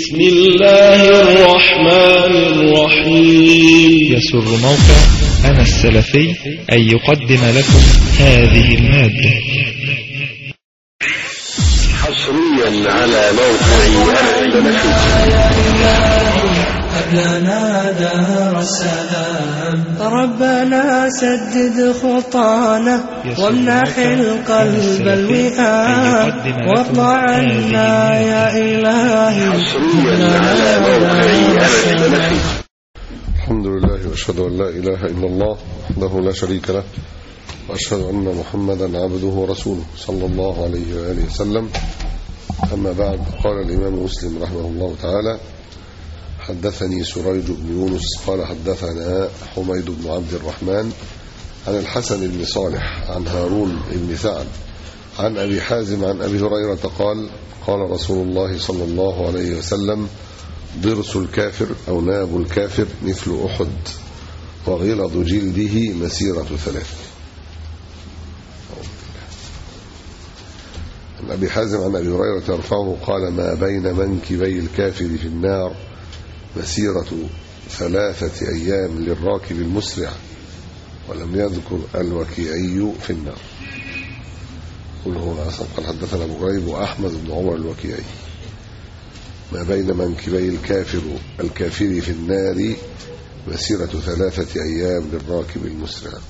بسم الله الرحمن الرحيم يسر موقع أنا السلفي أن يقدم لكم هذه المادة حصريا على موقع أنا السلفي لنا دار السلام ربنا سدد خطانا وامنح القلب الوئام وارض عنا يا إلهي حصريا على موقع أنا السلام السلفي الحمد لله واشهد ان لا اله الا الله وحده لا شريك له واشهد ان محمدا عبده ورسوله صلى الله عليه واله وسلم اما بعد قال الامام مسلم رحمه الله تعالى حدثني سريج بن يونس قال حدثنا حميد بن عبد الرحمن عن الحسن بن صالح عن هارون بن سعد عن ابي حازم عن ابي هريره قال قال رسول الله صلى الله عليه وسلم ضرس الكافر أو ناب الكافر مثل أحد وغلظ جلده مسيرة ثلاث عن أبي حازم عن أبي هريرة يرفعه قال ما بين منكبي الكافر في النار مسيرة ثلاثة أيام للراكب المسرع ولم يذكر الوكيعي في النار قل هو عصام قال حدثنا أبو غريب وأحمد بن عمر الوكيعي ما بين منكبي الكافر الكافر في النار مسيرة ثلاثة أيام للراكب المسرع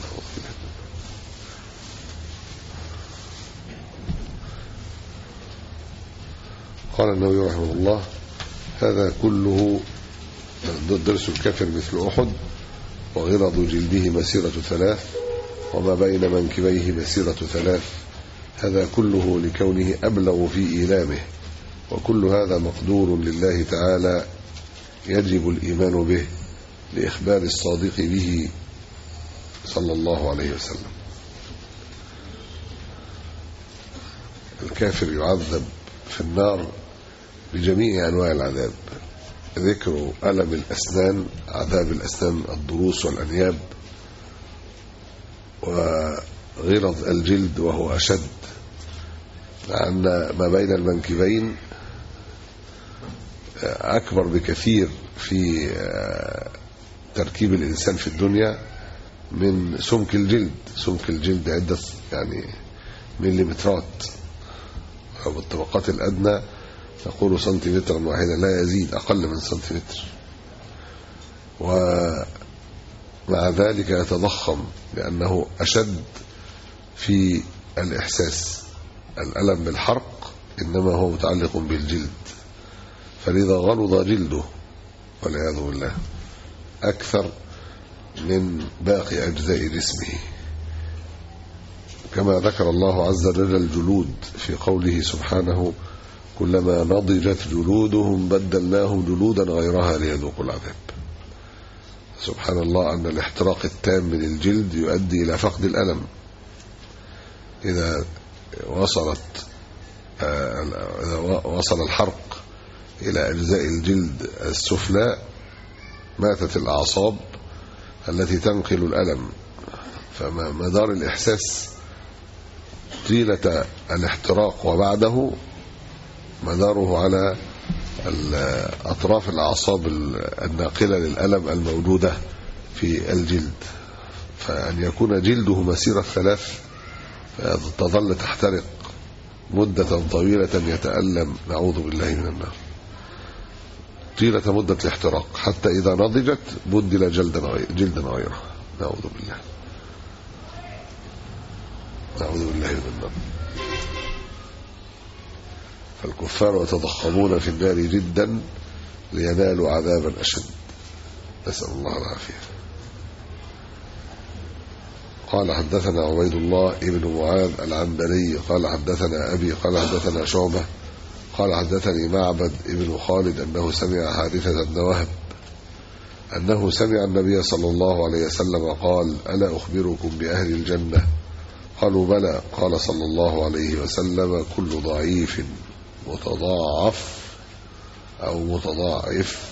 قال النووي رحمه الله هذا كله درس الكافر مثل أحد وغلظ جلده مسيرة ثلاث وما بين منكبيه مسيرة ثلاث هذا كله لكونه أبلغ في إيلامه وكل هذا مقدور لله تعالى يجب الإيمان به لإخبار الصادق به صلى الله عليه وسلم الكافر يعذب في النار بجميع أنواع العذاب ذكر ألم الأسنان عذاب الأسنان الضروس والأنياب وغلظ الجلد وهو أشد لأن ما بين المنكبين أكبر بكثير في تركيب الإنسان في الدنيا من سمك الجلد سمك الجلد عدة يعني مليمترات أو بالطبقات الأدنى نقول سنتيمترا واحدا لا يزيد أقل من سنتيمتر ومع ذلك يتضخم لأنه أشد في الإحساس الألم بالحرق إنما هو متعلق بالجلد فلذا غلظ جلده والعياذ بالله أكثر من باقي أجزاء جسمه كما ذكر الله عز وجل الجلود في قوله سبحانه كلما نضجت جلودهم بدلناهم جلودا غيرها ليذوقوا العذاب سبحان الله أن الاحتراق التام من الجلد يؤدي إلى فقد الألم إذا وصلت إذا وصل الحرق إلى أجزاء الجلد السفلى ماتت الأعصاب التي تنقل الألم فمدار الإحساس طيلة الاحتراق وبعده مداره على أطراف الأعصاب الناقلة للألم الموجودة في الجلد فأن يكون جلده مسيرة ثلاث تظل تحترق مدة طويلة يتألم نعوذ بالله من النار طيلة مدة الاحتراق حتى إذا نضجت بدل جلدا غير جلدا غيره نعوذ بالله نعوذ بالله من النار فالكفار يتضخمون في النار جدا لينالوا عذابا أشد نسأل الله العافية قال حدثنا عبيد الله ابن معاذ العنبري قال حدثنا أبي قال حدثنا شعبة قال حدثني معبد ابن خالد أنه سمع حارثة بن وهب أنه سمع النبي صلى الله عليه وسلم قال ألا أخبركم بأهل الجنة قالوا بلى قال صلى الله عليه وسلم كل ضعيف متضاعف أو متضاعف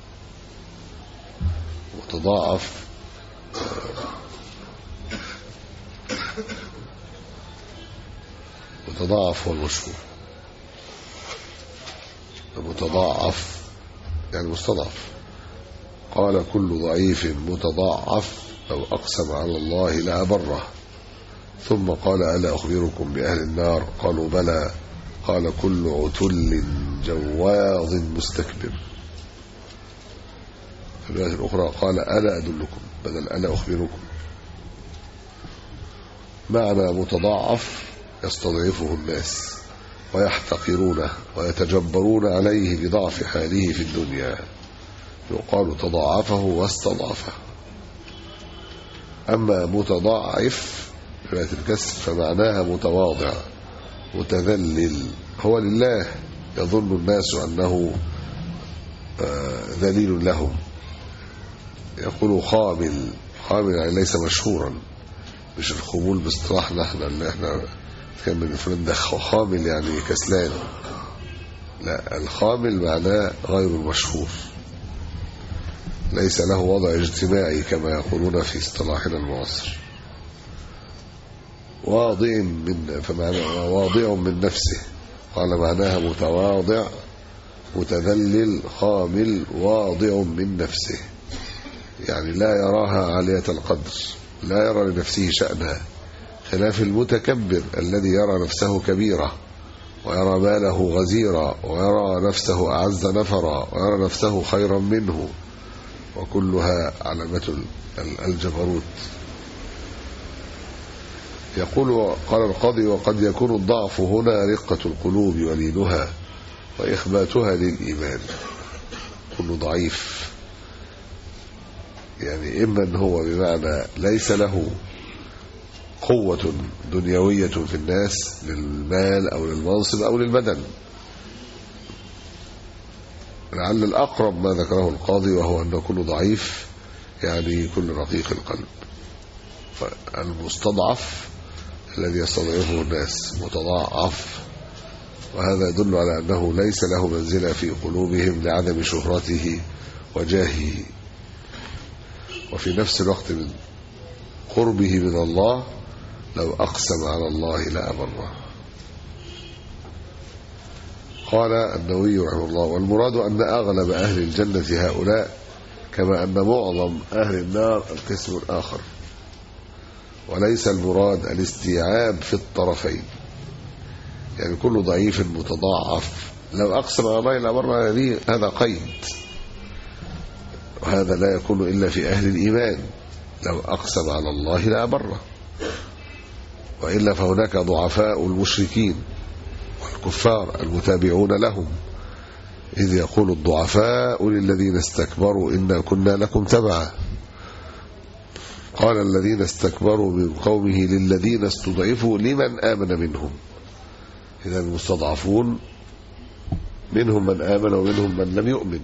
متضاعف متضاعف هو المشهور متضاعف يعني مستضعف قال كل ضعيف متضاعف لو أقسم على الله لأبره ثم قال ألا أخبركم بأهل النار قالوا بلى قال كل عتل جواظ مستكبر في الرواية الأخرى قال ألا أدلكم بدل ألا أخبركم معنى متضاعف يستضعفه الناس ويحتقرونه ويتجبرون عليه لضعف حاله في الدنيا يقال تضاعفه واستضعفه أما متضاعف رواية الكسر فمعناها متواضع متذلل هو لله يظن الناس أنه آه، ذليل لهم يقول خامل خامل يعني ليس مشهورا مش الخمول باصطلاحنا احنا اللي احنا كان من فلان ده خامل يعني كسلان لا الخامل معناه غير المشهور ليس له وضع اجتماعي كما يقولون في اصطلاحنا المعاصر واضع من فمعنى واضع من نفسه قال معناها متواضع متذلل خامل واضع من نفسه يعني لا يراها عالية القدر لا يرى لنفسه شأنها خلاف المتكبر الذي يرى نفسه كبيرة ويرى ماله غزيرا ويرى نفسه أعز نفرا ويرى نفسه خيرا منه وكلها علامة الجبروت يقول قال القاضي وقد يكون الضعف هنا رقة القلوب ولينها وإخباتها للإيمان كل ضعيف يعني إما أن هو بمعنى ليس له قوة دنيوية في الناس للمال أو للمنصب أو للبدن لعل الأقرب ما ذكره القاضي وهو أن كل ضعيف يعني كل رقيق القلب فالمستضعف الذي يستضعفه الناس متضاعف وهذا يدل على أنه ليس له منزلة في قلوبهم لعدم شهرته وجاهه وفي نفس الوقت من قربه من الله لو أقسم على الله لأبره قال النووي رحمه الله والمراد أن أغلب أهل الجنة هؤلاء كما أن معظم أهل النار القسم الآخر وليس المراد الاستيعاب في الطرفين يعني كل ضعيف متضاعف لو أقسم على الله لأبره هذه هذا قيد وهذا لا يكون إلا في أهل الإيمان لو أقسم على الله لأبره وإلا فهناك ضعفاء المشركين والكفار المتابعون لهم إذ يقول الضعفاء للذين استكبروا إنا كنا لكم تبعا قال الذين استكبروا من قومه للذين استضعفوا لمن آمن منهم إذا المستضعفون منهم من آمن ومنهم من لم يؤمن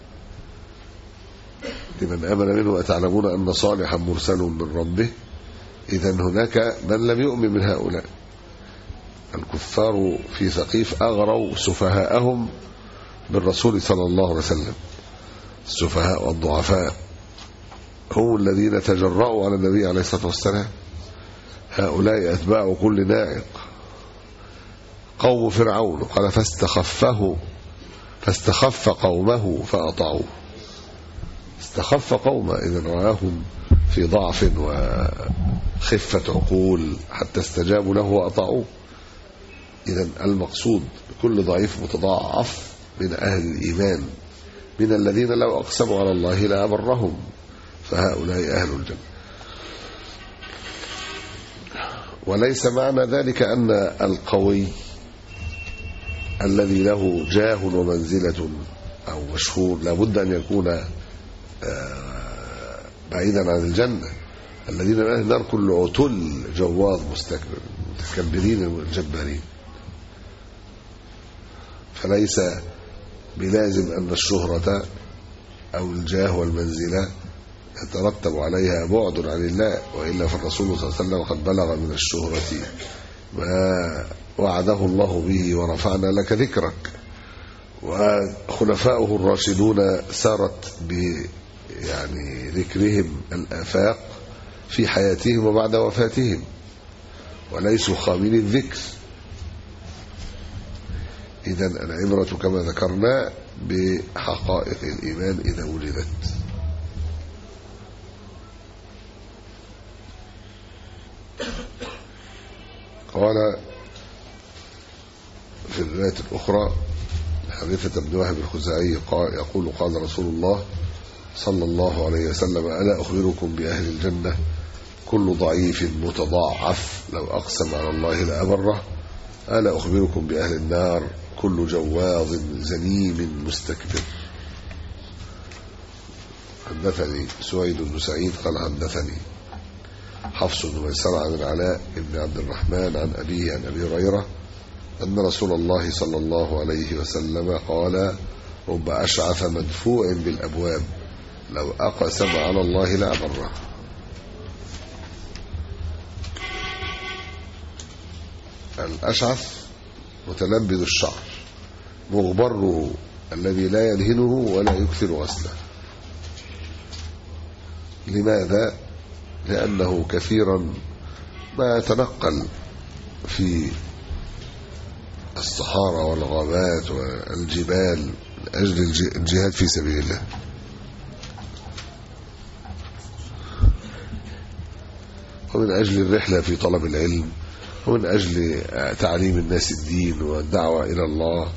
لمن آمن منه أتعلمون أن صالحا مرسل من ربه إذا هناك من لم يؤمن من هؤلاء الكفار في ثقيف أغروا سفهاءهم بالرسول صلى الله عليه وسلم السفهاء والضعفاء هم الذين تجرأوا على النبي عليه الصلاة والسلام هؤلاء أتباع كل ناعق قوم فرعون قال فاستخفه فاستخف قومه فأطعوه استخف قومه إذا رآهم في ضعف وخفة عقول حتى استجابوا له وأطاعوه إذا المقصود كل ضعيف متضاعف من أهل الإيمان من الذين لو أقسموا على الله لأبرهم فهؤلاء أهل الجنة وليس معنى ذلك أن القوي الذي له جاه ومنزلة أو مشهور لابد أن يكون بعيدا عن الجنة الذين من أهل النار كل عتل جواظ مستكبر متكبرين الجبارين فليس بلازم أن الشهرة أو الجاه والمنزلة يترتب عليها بعد عن الله وإلا فالرسول صلى الله عليه وسلم قد بلغ من الشهرة ما وعده الله به ورفعنا لك ذكرك وخلفاؤه الراشدون سارت ب يعني ذكرهم الآفاق في حياتهم وبعد وفاتهم وليسوا خامين الذكر إذا العبرة كما ذكرنا بحقائق الإيمان إذا وجدت قال في الرواية الأخرى حذيفة بن وهب الخزاعي قال يقول قال رسول الله صلى الله عليه وسلم ألا أخبركم بأهل الجنة كل ضعيف متضاعف لو أقسم على الله لأبره ألا أخبركم بأهل النار كل جواظ زنيم مستكبر حدثني سويد بن سعيد قال حدثني حفص بن ميسرة عن العلاء بن عبد الرحمن عن أبيه عن أبي هريرة أن رسول الله صلى الله عليه وسلم قال رب أشعث مدفوع بالأبواب لو أقسم على الله لأبره الأشعث متلبد الشعر مغبره الذي لا يدهنه ولا يكثر غسله لماذا؟ لأنه كثيرا ما يتنقل في الصحارى والغابات والجبال من أجل الجهاد في سبيل الله ومن أجل الرحلة في طلب العلم ومن أجل تعليم الناس الدين والدعوة إلى الله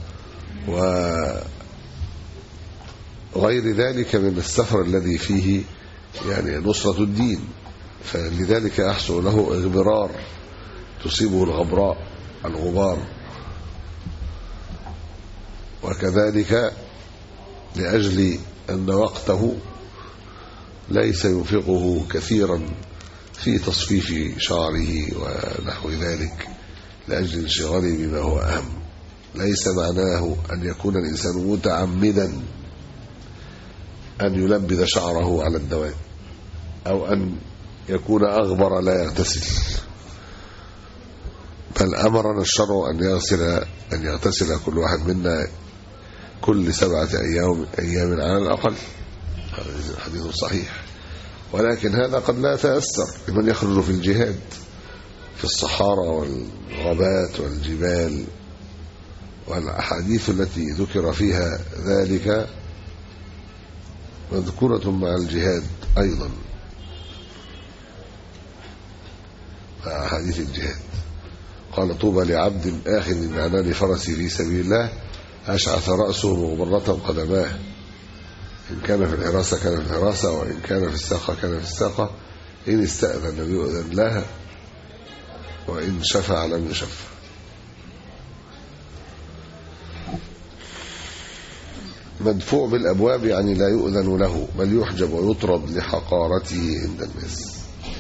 وغير ذلك من السفر الذي فيه يعني نصرة الدين فلذلك يحصل له اغبرار تصيبه الغبراء الغبار وكذلك لأجل أن وقته ليس ينفقه كثيرا في تصفيف شعره ونحو ذلك لأجل انشغاله بما هو أهم ليس معناه أن يكون الإنسان متعمدا أن يلبد شعره على الدوام أو أن يكون أغبر لا يغتسل بل أمرنا الشرع أن يغسل أن يغتسل كل واحد منا كل سبعة أيام أيام على الأقل هذا حديث صحيح ولكن هذا قد لا يتأثر لمن يخرج في الجهاد في الصحارى والغابات والجبال والأحاديث التي ذكر فيها ذلك مذكورة مع الجهاد أيضا مع أحاديث الجهاد قال طوبى لعبد آخذ من عنان فرسه في سبيل الله أشعث رأسه مغبرة قدماه إن كان في الحراسة كان في الحراسة وإن كان في الساقة كان في الساقة إن استأذن لم يؤذن لها وإن شفع لم يشفع مدفوع بالأبواب يعني لا يؤذن له بل يحجب ويطرد لحقارته عند الناس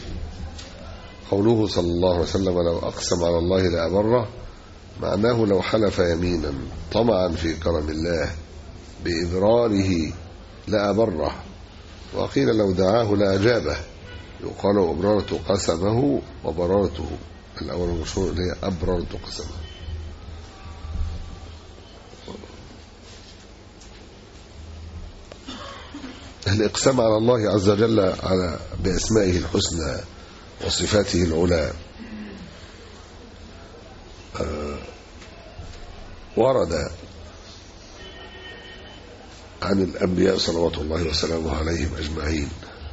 قوله صلى الله عليه وسلم لو أقسم على الله لأبره معناه لو حلف يمينا طمعا في كرم الله بإبراره لأبره وقيل لو دعاه لأجابه يقال أبررت قسمه وبررته الأول المشهور اللي هي أبررت قسمه الإقسام على الله عز وجل على بأسمائه الحسنى وصفاته العلى ورد عن الأنبياء صلوات الله وسلامه عليهم أجمعين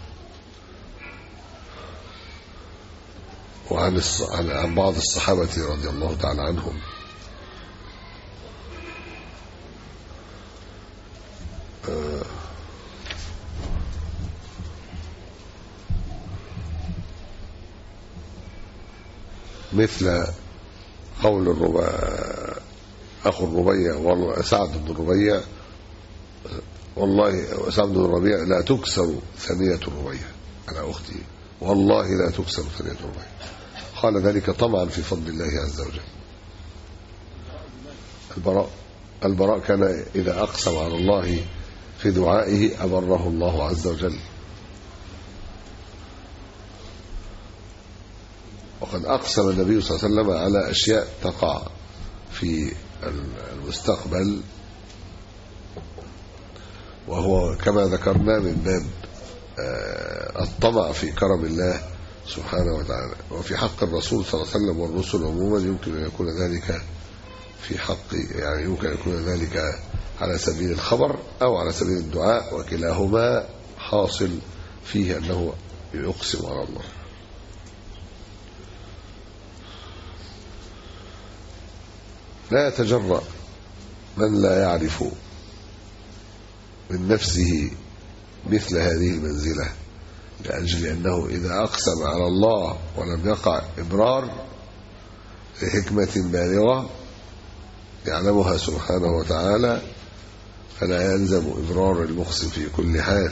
وعن عن بعض الصحابة رضي الله تعالى عنهم مثل قول الربا أخو الربيع والله سعد بن الربيع والله سعد بن الربيع لا تكسر ثنية الربيع على أختي والله لا تكسر ثنية الربيع قال ذلك طمعا في فضل الله عز وجل البراء البراء كان إذا أقسم على الله في دعائه أبره الله عز وجل وقد أقسم النبي صلى الله عليه وسلم على أشياء تقع في المستقبل وهو كما ذكرنا من باب الطمع في كرم الله سبحانه وتعالى وفي حق الرسول صلى الله عليه وسلم والرسل عموما يمكن أن يكون ذلك في حق يعني يمكن أن يكون ذلك على سبيل الخبر أو على سبيل الدعاء وكلاهما حاصل فيه أنه يقسم على الله لا يتجرأ من لا يعرف من نفسه مثل هذه المنزلة لأجل أنه إذا أقسم على الله ولم يقع إبرار لحكمة بالغة يعلمها سبحانه وتعالى فلا يلزم إبرار المقسم في كل حال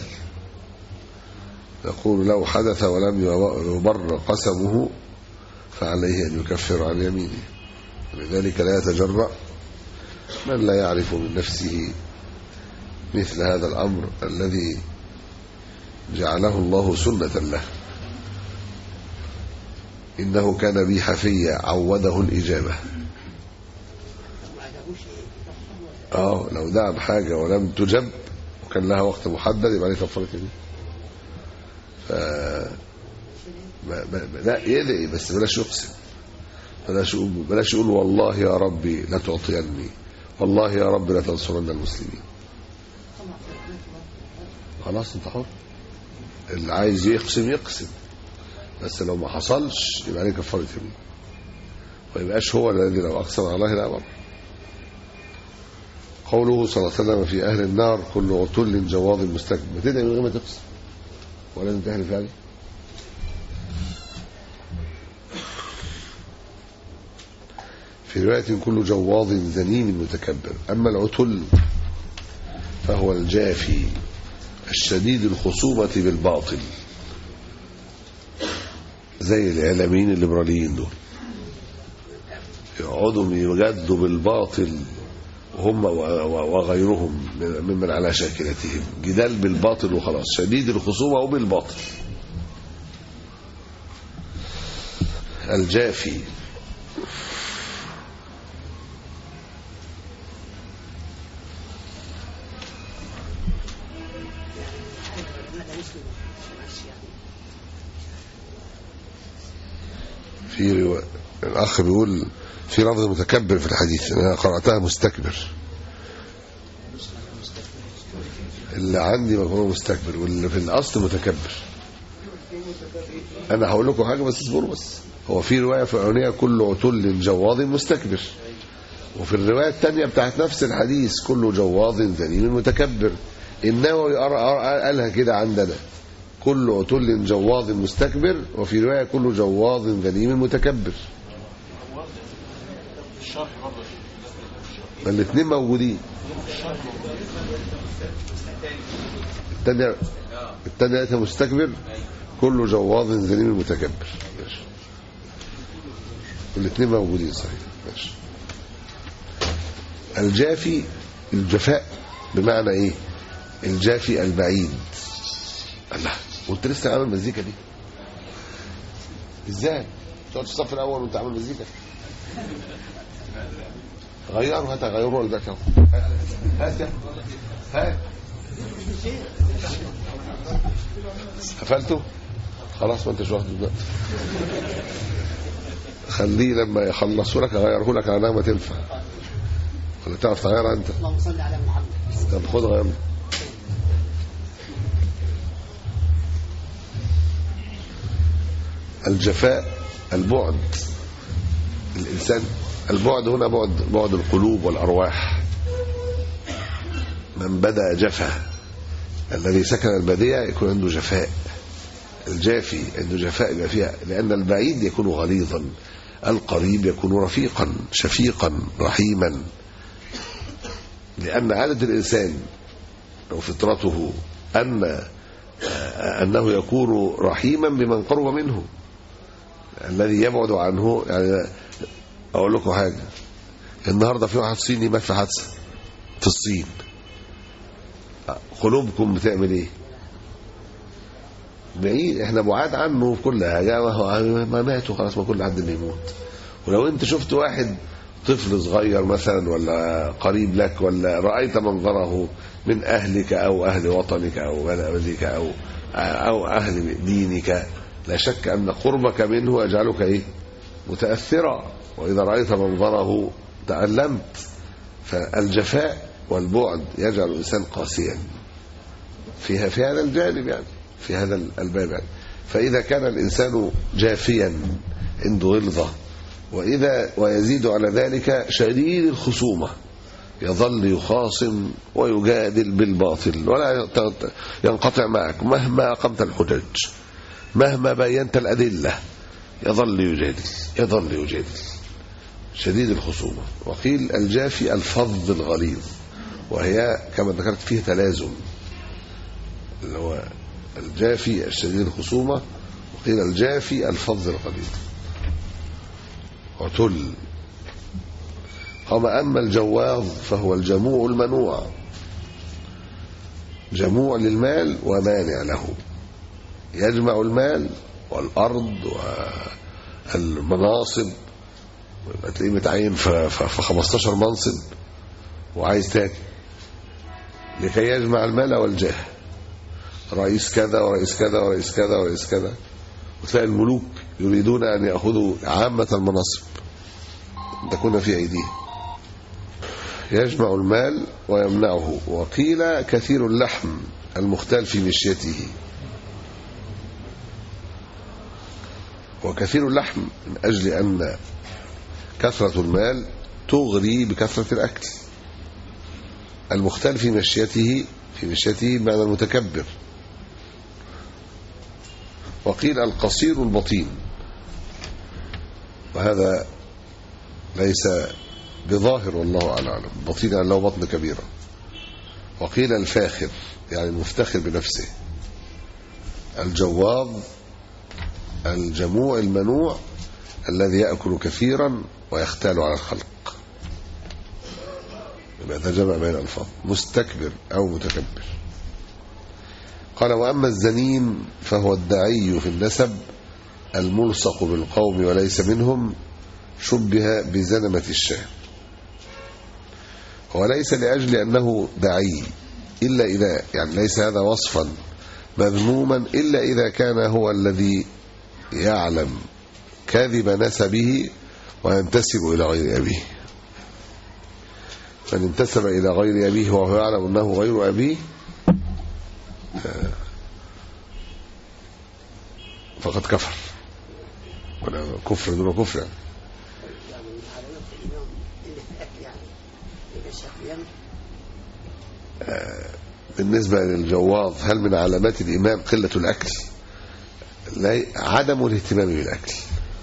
يقول لو حدث ولم يبر قسمه فعليه أن يكفر عن يمينه ولذلك لا يتجرأ من لا يعرف من نفسه مثل هذا الأمر الذي جعله الله سنة له إنه كان بي حفيا عوده الإجابة اه لو دعا بحاجة ولم تجب وكان لها وقت محدد يبقى عليه كفارة يمين ف ما ما لا يدعي بس بلاش يقسم بلاش يقول بلاش يقول والله يا ربي لا تعطيني والله يا رب لا تنصرن المسلمين خلاص انت حر اللي عايز يقسم يقسم بس لو ما حصلش يبقى عليه كفاره يمين ما يبقاش هو الذي لو اقسم على الله لا امر قوله صلى الله عليه وسلم في اهل النار كل عتل جواظ مستكبر ما تدعي من غير ما تقسم ولازم تحلف عليه في رواية كل جواظ ذنيم متكبر أما العتل فهو الجافي الشديد الخصومة بالباطل زي الإعلاميين الليبراليين دول يقعدوا يجدوا بالباطل هم وغيرهم ممن على شاكلتهم جدال بالباطل وخلاص شديد الخصومة وبالباطل الجافي في روا... الأخ بيقول في لفظ متكبر في الحديث أنا قرأتها مستكبر اللي عندي مكرونه مستكبر واللي في الأصل متكبر أنا هقول لكم حاجة بس اصبروا بس هو في رواية فرعونية كل عتل جواظ مستكبر وفي الرواية الثانية بتاعت نفس الحديث كل جواظ ذنيم متكبر النووي قالها كده عندنا كل عتل جواظ مستكبر وفي رواية كل جواظ ذنيم متكبر الاثنين موجودين الثانية الثانية مستكبر كل جواظ ذنيم متكبر ماشي الاثنين موجودين صحيح ماشي الجافي الجفاء بمعنى ايه الجافي البعيد الله وانت لسه عامل مزيكا دي ازاي تقعد في الصف الاول وانت عامل مزيكا غيروا هات غيروا ولا ده هات يا هات قفلته خلاص ما انتش واخد دلوقتي خليه لما يخلصوا لك اغيره لك على ما تنفع ولا تعرف تغيرها انت اللهم صل على محمد طب خد غير الجفاء البعد الإنسان البعد هنا بعد بعد القلوب والأرواح من بدأ جفا الذي سكن البادية يكون عنده جفاء الجافي عنده جفاء يبقى فيها لأن البعيد يكون غليظا القريب يكون رفيقا شفيقا رحيما لأن عادة الإنسان أو فطرته أن أنه يكون رحيما بمن قرب منه الذي يبعد عنه يعني أقول لكم حاجة النهاردة في واحد صيني مات في حادثة في الصين قلوبكم بتعمل ايه بعيد احنا بعاد عنه في كل حاجة ما ماتوا خلاص ما كل حد بيموت ولو انت شفت واحد طفل صغير مثلا ولا قريب لك ولا رأيت منظره من أهلك أو أهل وطنك أو بلدك أو أو أهل دينك لا شك أن قربك منه يجعلك إيه متأثرا وإذا رأيت منظره تألمت فالجفاء والبعد يجعل الإنسان قاسيا فيها في هذا الجانب يعني في هذا الباب يعني فإذا كان الإنسان جافيا عنده غلظة وإذا ويزيد على ذلك شديد الخصومة يظل يخاصم ويجادل بالباطل ولا ينقطع معك مهما أقمت الحجج مهما بينت الأدلة يظل يجادل يظل يجادل شديد الخصومة وقيل الجافي الفظ الغليظ وهي كما ذكرت فيه تلازم اللي هو الجافي الشديد الخصومة وقيل الجافي الفظ الغليظ عتل قام أما الجواظ فهو الجموع المنوع جموع للمال ومانع له يجمع المال والأرض والمناصب تلاقيه متعين في 15 منصب وعايز تاني لكي يجمع المال والجاه رئيس كذا ورئيس كذا ورئيس كذا ورئيس كذا وتلاقي الملوك يريدون أن يأخذوا عامة المناصب تكون في أيديهم يجمع المال ويمنعه وقيل كثير اللحم المختال في مشيته وكثير اللحم من أجل أن كثرة المال تغري بكثرة الأكل المختال في مشيته في مشيته بمعنى المتكبر وقيل القصير البطين وهذا ليس بظاهر والله أعلم بطين يعني له بطن كبيرة وقيل الفاخر يعني المفتخر بنفسه الجواظ الجموع المنوع الذي يأكل كثيرا ويختال على الخلق يبقى ده جمع بين الألفاظ مستكبر أو متكبر قال وأما الزنيم فهو الدعي في النسب الملصق بالقوم وليس منهم شبه بزنمة الشاه وليس لأجل أنه دعي إلا إذا يعني ليس هذا وصفا مذموما إلا إذا كان هو الذي يعلم كاذب نسبه وينتسب إلى غير أبيه من انتسب إلى غير أبيه وهو يعلم أنه غير أبيه فقد كفر ولا كفر دون كفر يعني. بالنسبة للجواظ هل من علامات الإمام قلة الأكل لا عدم الاهتمام بالأكل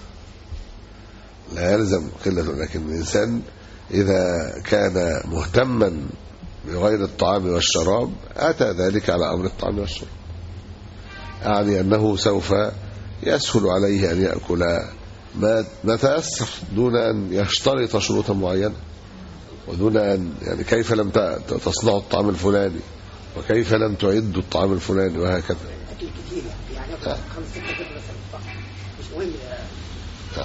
لا يلزم قلة لكن الإنسان إذا كان مهتما بغير الطعام والشراب أتى ذلك على أمر الطعام والشراب أعني أنه سوف يسهل عليه أن يأكل ما ما تيسر دون أن يشترط شروطا معينة ودون أن يعني كيف لم تصنعوا الطعام الفلاني وكيف لم تعدوا الطعام الفلاني وهكذا اكل كتير يعني آه. خمس ست كتب مثلا صح مش مهم آه.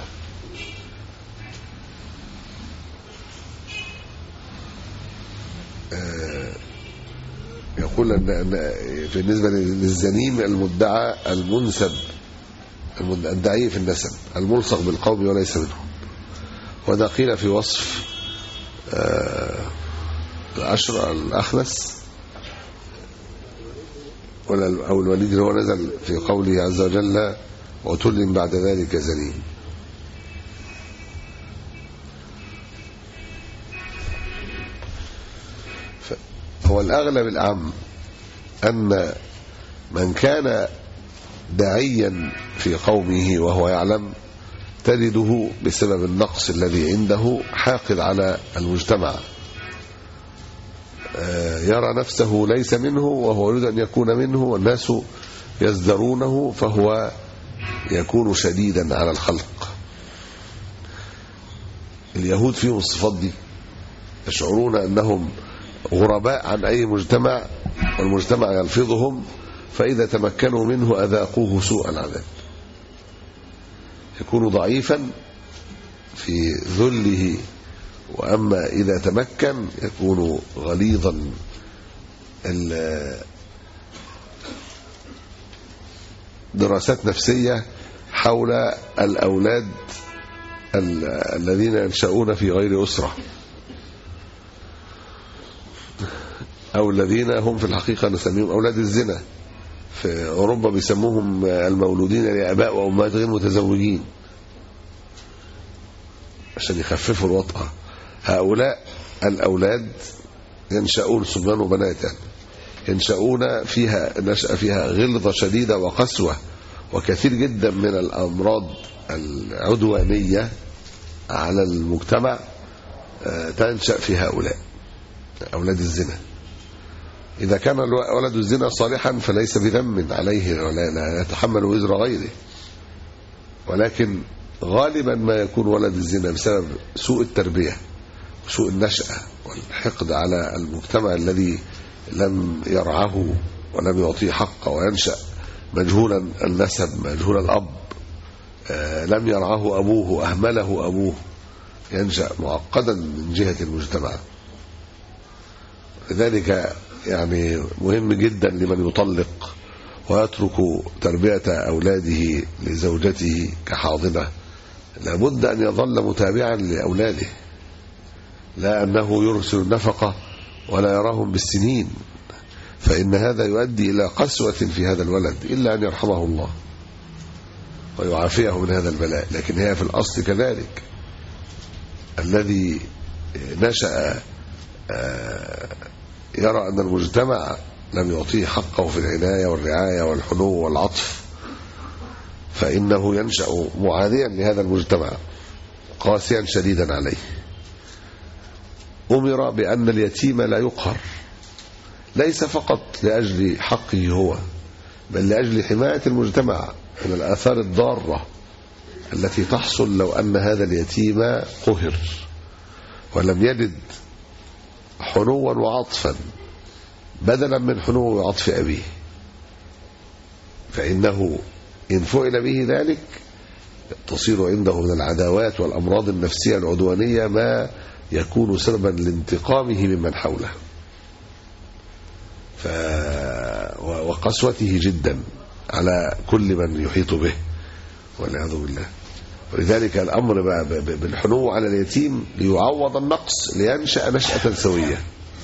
آه، يقول أن أن بالنسبة للزنيم المدعى المنسب المد- الدعي في النسب الملصق بالقوم وليس منهم وده قيل في وصف آه، الأشر الأخنس ولا أو الوليد اللي هو نزل في قوله عز وجل وتل بعد ذلك زنيم هو الأغلب الأعم أن من كان داعيا في قومه وهو يعلم تجده بسبب النقص الذي عنده حاقد على المجتمع آه، يرى نفسه ليس منه وهو يريد أن يكون منه والناس يزدرونه فهو يكون شديدا على الخلق اليهود فيهم الصفات دي يشعرون أنهم غرباء عن أي مجتمع والمجتمع يلفظهم فإذا تمكنوا منه أذاقوه سوء العذاب يكون ضعيفا في ذله وأما إذا تمكن يكون غليظا ال- دراسات نفسية حول الأولاد ال- الذين ينشأون في غير أسرة أو الذين هم في الحقيقة نسميهم أولاد الزنا في أوروبا بيسموهم المولودين لآباء وأمهات غير متزوجين عشان يخففوا الوطأة هؤلاء الأولاد ينشأون صبيان وبنات يعني ينشأون فيها نشأ فيها غلظة شديدة وقسوة وكثير جدا من الأمراض العدوانية على المجتمع آه، تنشأ في هؤلاء أولاد الزنا إذا كان الو- ولد الزنا صالحا فليس بذنب عليه ولا لا يتحمل وزر غيره ولكن غالبا ما يكون ولد الزنا بسبب سوء التربية وسوء النشأة والحقد على المجتمع الذي لم يرعه ولم يعطيه حقه وينشأ مجهولا النسب مجهول الأب آه، لم يرعه أبوه أهمله أبوه ينشأ معقدا من جهة المجتمع لذلك يعني مهم جدا لمن يطلق ويترك تربية أولاده لزوجته كحاضنة لابد أن يظل متابعا لأولاده لا أنه يرسل النفقة ولا يراهم بالسنين فإن هذا يؤدي إلى قسوة في هذا الولد إلا أن يرحمه الله ويعافيه من هذا البلاء لكن هي في الأصل كذلك الذي نشأ آه، يرى أن المجتمع لم يعطيه حقه في العناية والرعاية والحنو والعطف فإنه ينشأ معاديا لهذا المجتمع قاسيا شديدا عليه أمر بأن اليتيم لا يقهر ليس فقط لأجل حقه هو بل لأجل حماية المجتمع من الآثار الضارة التي تحصل لو أن هذا اليتيم قهر ولم يجد حنوا وعطفا بدلا من حنو وعطف أبيه فإنه إن فعل به ذلك تصير عنده من العداوات والأمراض النفسية العدوانية ما يكون سببا لانتقامه ممن حوله ف... و- وقسوته جدا على كل من يحيط به والعياذ بالله ولذلك الأمر بقى ب- ب- بالحنو على اليتيم ليعوض النقص لينشأ نشأة سوية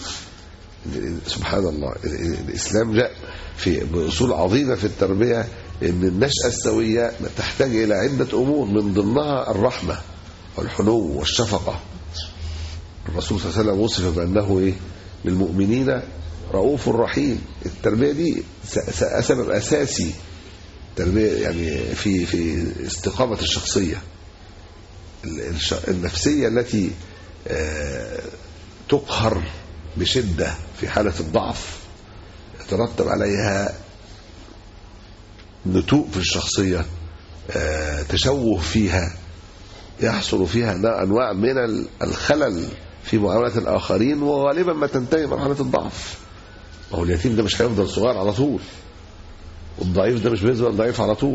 سبحان الله ال- ال- الإسلام جاء في بأصول عظيمة في التربية أن النشأة السوية تحتاج إلى عدة أمور من ضمنها الرحمة والحنو والشفقة الرسول صلى الله عليه وسلم وصف بأنه إيه للمؤمنين رؤوف رحيم التربية دي س- س- سبب أساسي تربية يعني في في استقامة الشخصية ال- الش- النفسية التي آه، تقهر بشدة في حالة الضعف يترتب عليها نتوء في الشخصية آه، تشوه فيها يحصل فيها نا- أنواع من ال- الخلل في معاملة الآخرين وغالبا ما تنتهي مرحلة الضعف ما هو اليتيم ده مش هيفضل صغير على طول والضعيف ده مش بيفضل ضعيف على طول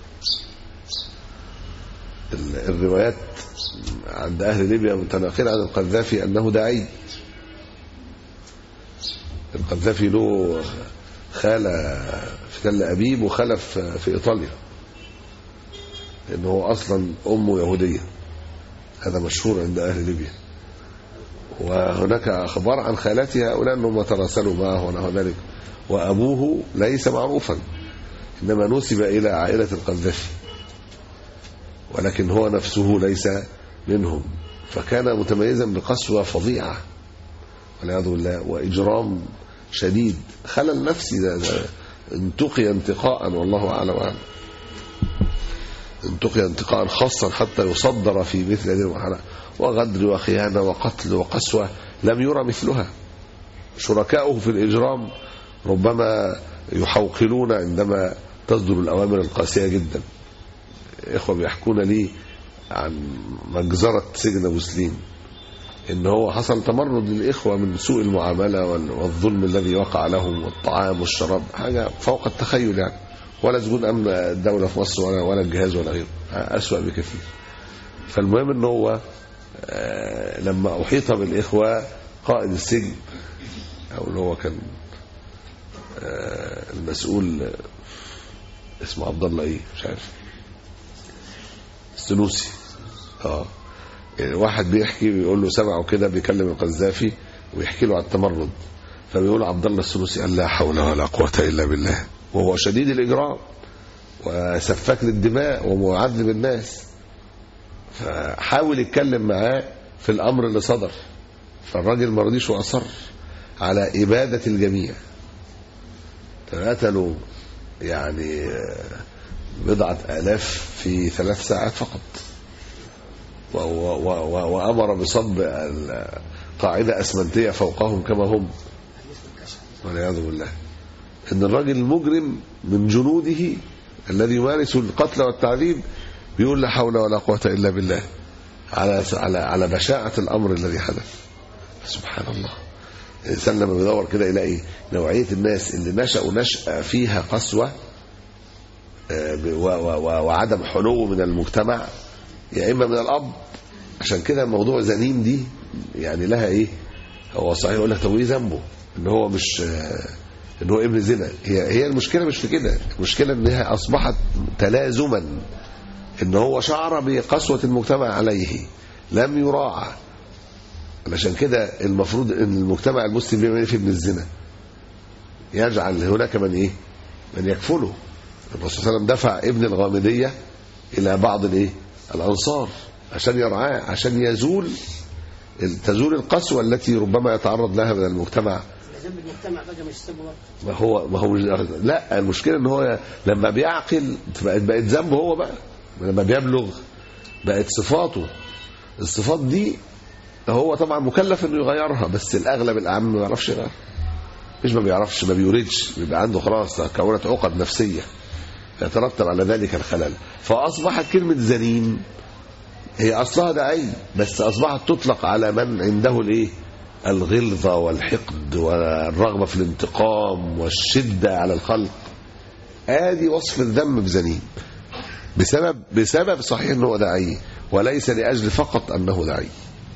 ال- الروايات عند أهل ليبيا متناقلة عن القذافي أنه داعي القذافي له خالة في تل أبيب وخالة في في إيطاليا لأنه هو أصلا أمه يهودية هذا مشهور عند أهل ليبيا وهناك أخبار عن خالاتها هؤلاء أنهم تراسلوا معه ونحو ذلك وأبوه ليس معروفا إنما نسب إلى عائلة القذافي ولكن هو نفسه ليس منهم فكان متميزا بقسوة فظيعة والعياذ بالله وإجرام شديد خلل نفسي ده, ده انتقي انتقاء والله أعلم وأعلم انتقي انتقاء خاصا حتى يصدر في مثل هذه المرحلة وغدر وخيانة وقتل وقسوة لم يرى مثلها شركاؤه في الإجرام ربما يحوقلون عندما تصدر الأوامر القاسية جدا إخوة بيحكون لي عن مجزرة سجن أبو سليم إن هو حصل تمرد للإخوة من سوء المعاملة وال- والظلم الذي وقع لهم والطعام والشراب حاجة فوق التخيل يعني ولا سجون أمن الدولة في مصر ولا ولا الجهاز ولا غيره أسوأ بكثير فالمهم إن هو آه، لما أحيط بالإخوة قائد السجن أو اللي هو كان آه، المسؤول آه، اسمه عبد الله إيه مش عارف السنوسي اه يعني واحد بيحكي بيقول له سمعه كده بيكلم القذافي ويحكي له على التمرد فبيقول عبد الله السدوسي قال لا حول ولا قوه الا بالله وهو شديد الاجرام وسفاك للدماء ومعذب الناس فحاول يتكلم معاه في الامر اللي صدر فالراجل ما رضيش واصر على اباده الجميع قتلوا يعني بضعه الاف في ثلاث ساعات فقط و- و- و- وامر بصب قاعده اسمنتيه فوقهم كما هم والعياذ بالله ان الراجل المجرم من جنوده الذي يمارس القتل والتعذيب بيقول لا حول ولا قوه الا بالله على على على بشاعه الامر الذي حدث سبحان الله الانسان لما بيدور كده يلاقي نوعيه الناس اللي نشأوا نشأة فيها قسوه آه، ب- و- و- و- وعدم حنو من المجتمع يا اما من الاب عشان كده موضوع زنين دي يعني لها ايه هو صحيح يقول لك طب ايه ذنبه ان هو مش آه، ان هو ابن زنا هي هي المشكله مش في كده المشكله انها اصبحت تلازما ان هو شعر بقسوه المجتمع عليه لم يراعى علشان كده المفروض ان المجتمع المسلم بيعمل ايه في ابن الزنا يجعل هناك من ايه من يكفله الرسول صلى الله عليه وسلم دفع ابن الغامديه الى بعض الايه الانصار عشان يرعاه عشان يزول تزول القسوه التي ربما يتعرض لها من المجتمع ذنب المجتمع بقى مش سبب برضه ما هو ما هو مش- لا المشكله ان هو لما بيعقل بقت بقت ذنبه هو بقى لما بيبلغ بقت صفاته الصفات دي هو طبعا مكلف انه يغيرها بس الاغلب الاعم ما بيعرفش يغيرها مش ما بيعرفش ما بيريدش بيبقى عنده خلاص كونت عقد نفسيه يترتب على ذلك الخلل فاصبحت كلمه زنين هي اصلها داعي بس اصبحت تطلق على من عنده الايه الغلظه والحقد والرغبه في الانتقام والشده على الخلق ادي وصف الذم بزنين بسبب بسبب صحيح انه داعي وليس لاجل فقط انه داعي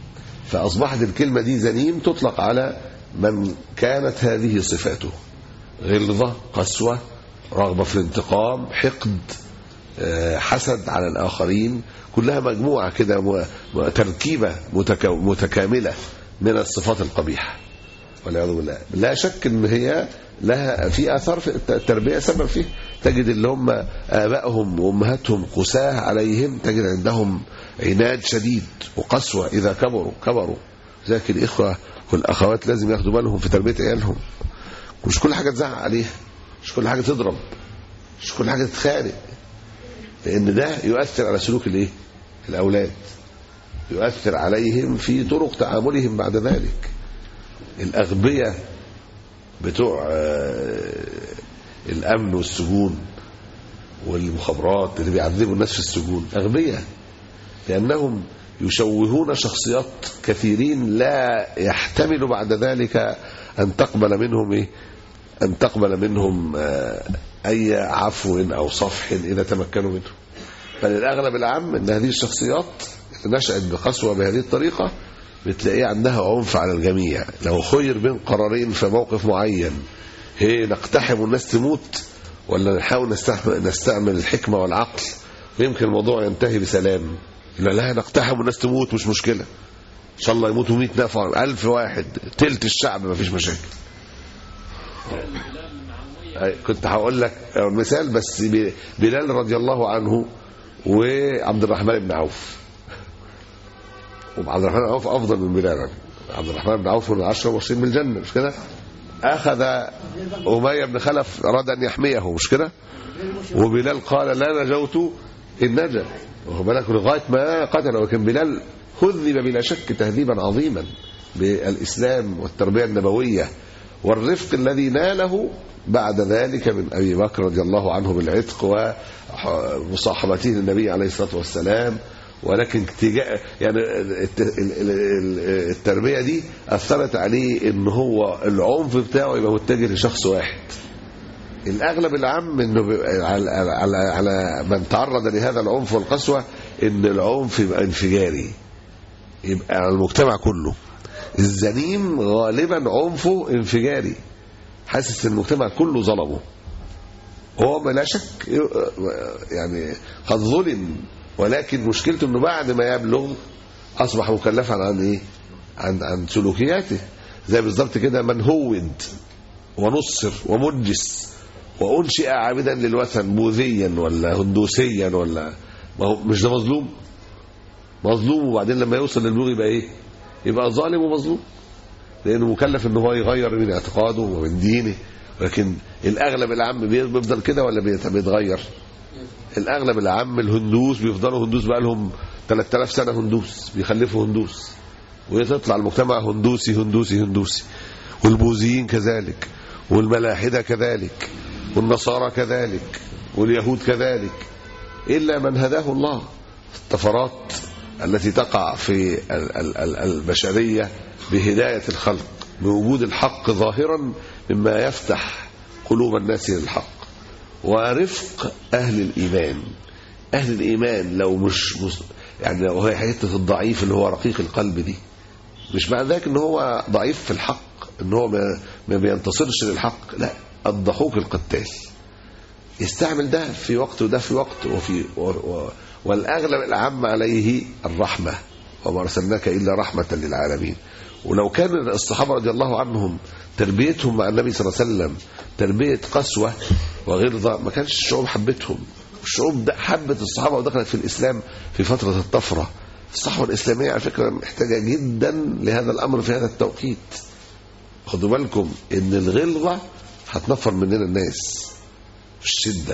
فاصبحت الكلمه دي زنيم تطلق على من كانت هذه صفاته غلظه قسوه رغبه في الانتقام حقد آه، حسد على الاخرين كلها مجموعه كده م- م- تركيبه متكا- متكامله من الصفات القبيحه والعياذ بالله لا شك ان هي لها في اثار في الت- التربيه سبب فيه تجد اللي هم ابائهم وامهاتهم قساه عليهم تجد عندهم عناد شديد وقسوه اذا كبروا كبروا ذاك الاخوه والاخوات لازم ياخدوا بالهم في تربيه عيالهم مش كل حاجه تزعق عليها مش كل حاجه تضرب مش كل حاجه تتخانق لان ده يؤثر على سلوك الايه الاولاد يؤثر عليهم في طرق تعاملهم بعد ذلك الاغبياء بتوع آه، الامن والسجون والمخابرات اللي بيعذبوا الناس في السجون اغبياء لانهم يشوهون شخصيات كثيرين لا يحتمل بعد ذلك ان تقبل منهم ايه ان تقبل منهم آه، اي عفو او صفح اذا تمكنوا منه بل الاغلب العام ان هذه الشخصيات اللي نشات بقسوه بهذه الطريقه بتلاقيه عندها عنف على الجميع لو خير بين قرارين في موقف معين هي نقتحم والناس تموت ولا نحاول نستعمل, نستعمل الحكمه والعقل ويمكن الموضوع ينتهي بسلام لا لا نقتحم والناس تموت مش مشكله ان شاء الله يموتوا 100 نفر 1000 واحد تلت الشعب ما فيش مشاكل أي، كنت هقول لك مثال بس ب- بلال رضي الله عنه وعبد الرحمن بن عوف وعبد الرحمن بن عوف افضل من بلال عبد الرحمن بن عوف من العشره المبشرين بالجنه مش كده؟ اخذ اميه بن خلف اراد ان يحميه مش كده؟ وبلال قال لا نجوت ان نجا واخد بالك لغايه ما قتل ولكن بلال هذب بلا شك تهذيبا عظيما بالاسلام والتربيه النبويه والرفق الذي ناله بعد ذلك من ابي بكر رضي الله عنه بالعتق ومصاحبته للنبي عليه الصلاه والسلام ولكن اتجاه يعني الت- ال- ال- ال- التربيه دي اثرت عليه ان هو العنف بتاعه يبقى متجه لشخص واحد الاغلب العام انه بيبقى على, على, على من تعرض لهذا العنف والقسوه ان العنف يبقى انفجاري يبقى على المجتمع كله الزنيم غالبا عنفه انفجاري حاسس ان المجتمع كله ظلمه هو بلا شك يعني قد ظلم ولكن مشكلته انه بعد ما يبلغ اصبح مكلفا عن ايه عن عن سلوكياته زي بالظبط كده من هود ونصر ومنجس وانشئ عابدا للوثن بوذيا ولا هندوسيا ولا ما هو مش ده مظلوم مظلوم وبعدين لما يوصل للبلوغ يبقى ايه يبقى ظالم ومظلوم لانه مكلف ان هو يغير من اعتقاده ومن دينه ولكن الاغلب العام بيفضل كده ولا بيت- بيتغير الاغلب العام الهندوس بيفضلوا هندوس بقى لهم 3000 سنه هندوس بيخلفوا هندوس وتطلع المجتمع هندوسي هندوسي هندوسي والبوذيين كذلك والملاحده كذلك والنصارى كذلك واليهود كذلك الا من هداه الله الطفرات التي تقع في ال- ال- ال- البشريه بهدايه الخلق بوجود الحق ظاهرا مما يفتح قلوب الناس للحق ورفق أهل الإيمان أهل الإيمان لو مش مش- يعني لو هي حتة الضعيف اللي هو رقيق القلب دي مش معنى ذلك ان هو ضعيف في الحق ان هو ما, ما بينتصرش للحق لا الضحوك القتال يستعمل ده في وقت وده في وقت وفي و و والاغلب العام عليه الرحمه وما ارسلناك الا رحمه للعالمين ولو كان الصحابه رضي الله عنهم تربيتهم مع النبي صلى الله عليه وسلم تربيه قسوه وغلظه ما كانش الشعوب حبتهم الشعوب ده حبت الصحابه ودخلت في الاسلام في فتره الطفره الصحوه الاسلاميه على فكره محتاجه جدا لهذا الامر في هذا التوقيت خدوا بالكم ان الغلظه هتنفر مننا الناس الشده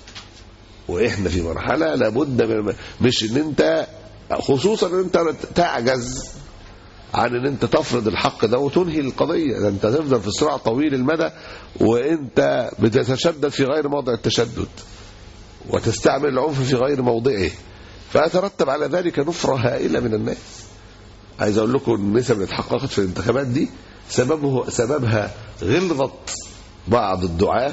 واحنا في مرحله لابد من مش ان انت خصوصا ان انت تعجز عن ان انت تفرض الحق ده وتنهي القضيه ده انت تفضل في صراع طويل المدى وانت بتتشدد في غير موضع التشدد وتستعمل العنف في غير موضعه فيترتب على ذلك نفره هائله من الناس عايز اقول لكم النسب اللي اتحققت في الانتخابات دي سببه سببها غلظه بعض الدعاه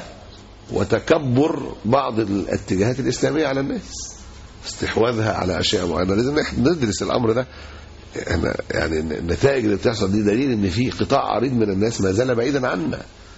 وتكبر بعض الاتجاهات الاسلاميه على الناس استحواذها على اشياء معينه لازم إحنا ندرس الامر ده احنا يعني النتائج اللي بتحصل دي دليل ان في قطاع عريض من الناس ما زال بعيدا عنا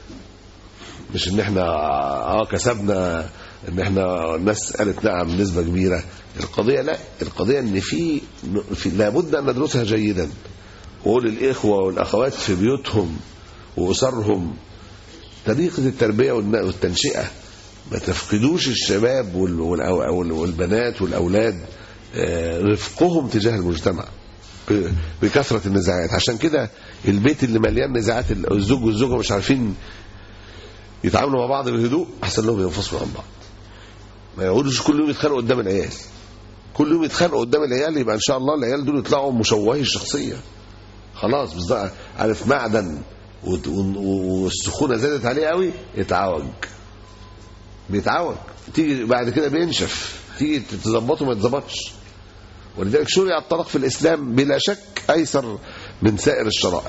مش ان احنا اه كسبنا ان احنا الناس قالت نعم نسبه كبيره القضيه لا القضيه ان في, في لابد ان ندرسها جيدا وقول الاخوه والاخوات في بيوتهم واسرهم طريقه التربيه والن- والتنشئه ما تفقدوش الشباب وال- والأو- وال- والبنات والاولاد آه، رفقهم تجاه المجتمع ب- بكثره النزاعات عشان كده البيت اللي مليان نزاعات الزوج والزوجه مش عارفين يتعاملوا مع بعض بهدوء احسن لهم ينفصلوا عن بعض ما يقعدوش كل يوم يتخانقوا قدام العيال كل يوم يتخانقوا قدام العيال يبقى ان شاء الله العيال دول يطلعوا مشوهي الشخصيه خلاص بالظبط عارف معدن وت- و- والسخونه زادت عليه قوي يتعوج بيتعوج تيجي بعد كده بينشف تيجي تظبطه ما يتظبطش ولذلك شرع الطلاق في الاسلام بلا شك ايسر من سائر الشرائع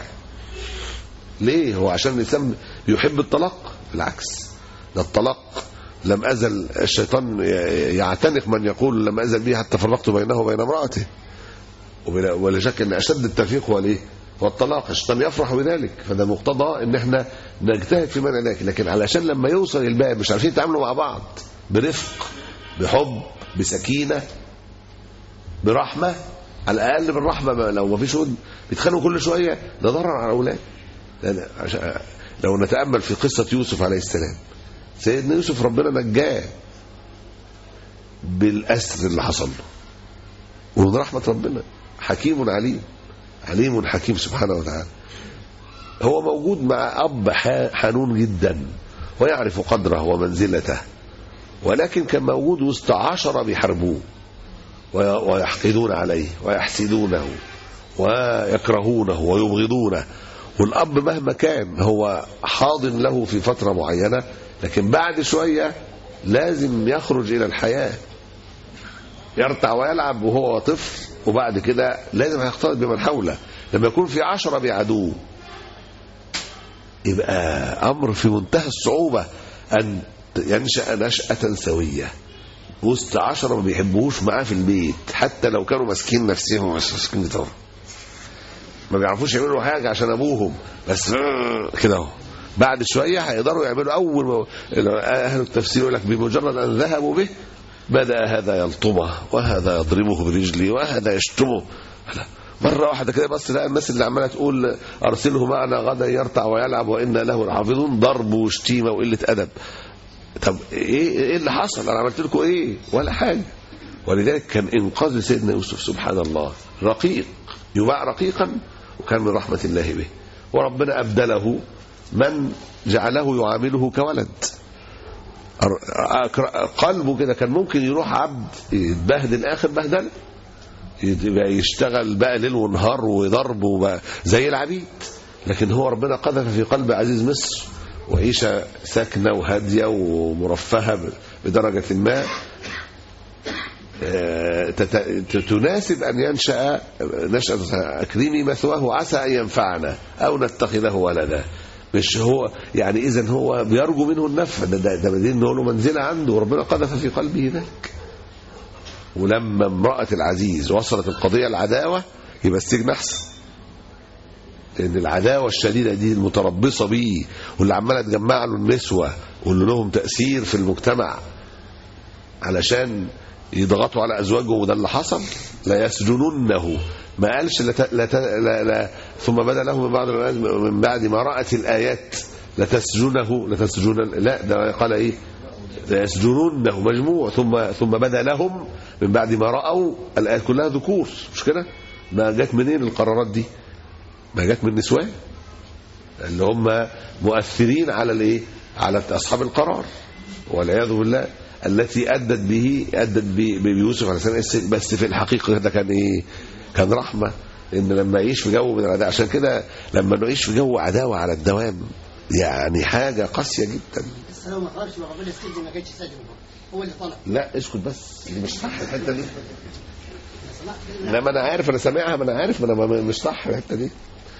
ليه هو عشان الانسان يحب الطلاق بالعكس ده الطلاق لم ازل الشيطان ي- يعتنق من يقول لم ازل به حتى فرقت بينه وبين امراته وبلا- ولا شك ان اشد التفريق هو الايه؟ هو الطلاق الشيطان يفرح بذلك فده مقتضى ان احنا نجتهد في منع ذلك لكن علشان لما يوصل الباب مش عارفين يتعاملوا مع بعض برفق بحب بسكينه برحمه على الاقل بالرحمه ما- لو ما فيش ود بيتخانقوا كل شويه ده ضرر على الاولاد لأن عشان- لو نتامل في قصه يوسف عليه السلام سيدنا يوسف ربنا نجاه بالاسر اللي حصل له ومن رحمه ربنا حكيم عليم عليم حكيم سبحانه وتعالى هو موجود مع اب ح- حنون جدا ويعرف قدره ومنزلته ولكن كان موجود وسط عشرة بيحاربوه وي- ويحقدون عليه ويحسدونه ويكرهونه ويبغضونه والأب مهما كان هو حاضن له في فترة معينة لكن بعد شوية لازم يخرج إلى الحياة يرتع ويلعب وهو طفل وبعد كده لازم هيختلط بمن حوله لما يكون في عشرة بيعادوه يبقى أمر في منتهى الصعوبة أن ينشأ نشأة سوية وسط عشرة ما بيحبوش معاه في البيت حتى لو كانوا ماسكين نفسهم مش ماسكين بتوعهم ما بيعرفوش يعملوا حاجة عشان أبوهم بس كده اهو بعد شوية هيقدروا يعملوا أول ما أهل التفسير يقول لك بمجرد أن ذهبوا به بدأ هذا يلطمه وهذا يضربه برجله وهذا يشتمه لا. مرة واحدة كده بس لقى الناس اللي عمالة تقول أرسله معنا غدا يرتع ويلعب وإنا له لحافظون ضرب وشتيمة وقلة أدب طب إيه, إيه اللي حصل أنا عملت لكم إيه ولا حاجة ولذلك كان إنقاذ سيدنا يوسف سبحان الله رقيق يباع رقيقا وكان من رحمة الله به وربنا أبدله من جعله يعامله كولد أر- قلبه كده كان ممكن يروح عبد يتبهدل آخر بهدله يبقى يشتغل بقى ليل ونهار وضرب وبقى زي العبيد لكن هو ربنا قذف في قلب عزيز مصر وعيشة ساكنة وهادية ومرفهة بدرجة ما آه، تت- تناسب أن ينشأ نشأة أكريمي مثواه عسى أن ينفعنا أو نتخذه ولدا مش هو يعني إذا هو بيرجو منه النفع ده ده, ده بدين له منزلة عنده وربنا قذف في قلبه ذلك ولما امرأة العزيز وصلت القضية العداوة يبقى السجن أحسن لأن العداوة الشديدة دي المتربصة بيه واللي عمالة تجمع له النسوة واللي لهم تأثير في المجتمع علشان يضغطوا على أزواجهم وده اللي حصل لا يسجننه ما قالش لا, ت- لا, ت- لا, لا ثم بدا لهم من بعد من بعد ما رأت الآيات لتسجنه لتسجن لا ده قال إيه ليسجننه مجموع ثم ثم بدا لهم من بعد ما رأوا الآيات كلها ذكور مش كده ما جت منين القرارات دي ما جت من النسوان اللي هم مؤثرين على الايه على اصحاب القرار والعياذ بالله التي ادت به ادت ب- بيوسف عليه السلام بس في الحقيقه ده كان ايه كان رحمه ان لما يعيش في جو من العداوه عشان كده لما نعيش في جو عداوه على الدوام يعني حاجه قاسيه جدا بس لو ما خرجش مع ربنا السجن ما كانش سجن هو اللي طلب لا اسكت بس دي مش صح الحته دي سمعت لا ما انا عارف انا سامعها ما انا عارف ما انا ما- مش صح الحته دي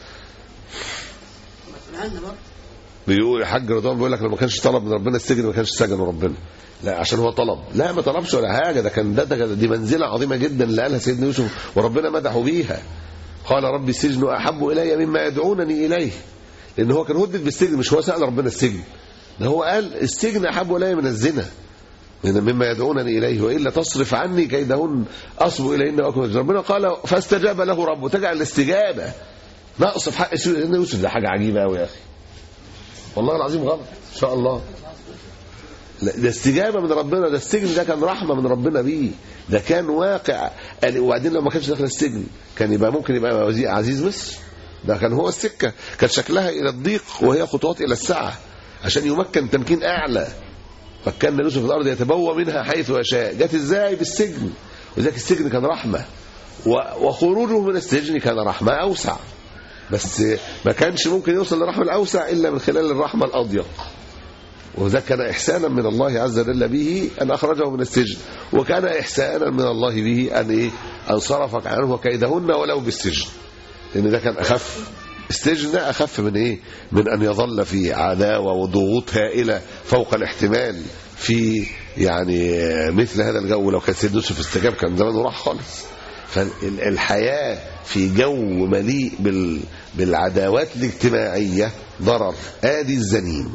مسؤول عنه برضه بيقول الحاج رضوان بيقول لك لو ما كانش طلب من ربنا السجن ما كانش سجن ربنا لا عشان هو طلب لا ما طلبش ولا حاجه ده كان ده, ده دي منزله عظيمه جدا اللي قالها سيدنا يوسف وربنا مدحه بيها قال ربي السجن احب الي مما يدعونني اليه لان هو كان هدد بالسجن مش هو سال ربنا السجن ده هو قال السجن احب الي من الزنا من مما يدعونني اليه والا تصرف عني كيدهن اصب اليهن واكون ربنا قال فاستجاب له ربه تجعل الاستجابه نقص في حق سيدنا يوسف ده حاجه عجيبه قوي يا اخي والله العظيم غلط ان شاء الله لا ده استجابه من ربنا ده السجن ده كان رحمه من ربنا بيه ده كان واقع قال- وبعدين لو ما كانش داخل السجن كان يبقى ممكن يبقى وزير عزيز مصر ده كان هو السكه كان شكلها الى الضيق وهي خطوات الى السعه عشان يمكن تمكين اعلى فكان يوسف في الارض يتبوى منها حيث يشاء جت ازاي بالسجن ولذلك السجن كان رحمه و- وخروجه من السجن كان رحمه اوسع بس ما كانش ممكن يوصل للرحمة الأوسع إلا من خلال الرحمة الأضيق وذا كان إحسانا من الله عز وجل به أن أخرجه من السجن وكان إحسانا من الله به أن إيه أن صرفك عنه وكيدهن ولو بالسجن لأن ده كان أخف السجن ده أخف من إيه من أن يظل في عداوة وضغوط هائلة فوق الاحتمال في يعني مثل هذا الجو لو كان سيد يوسف استجاب كان زمانه راح خالص فالحياة في جو مليء بال بالعداوات الاجتماعية ضرر آدي الزنيم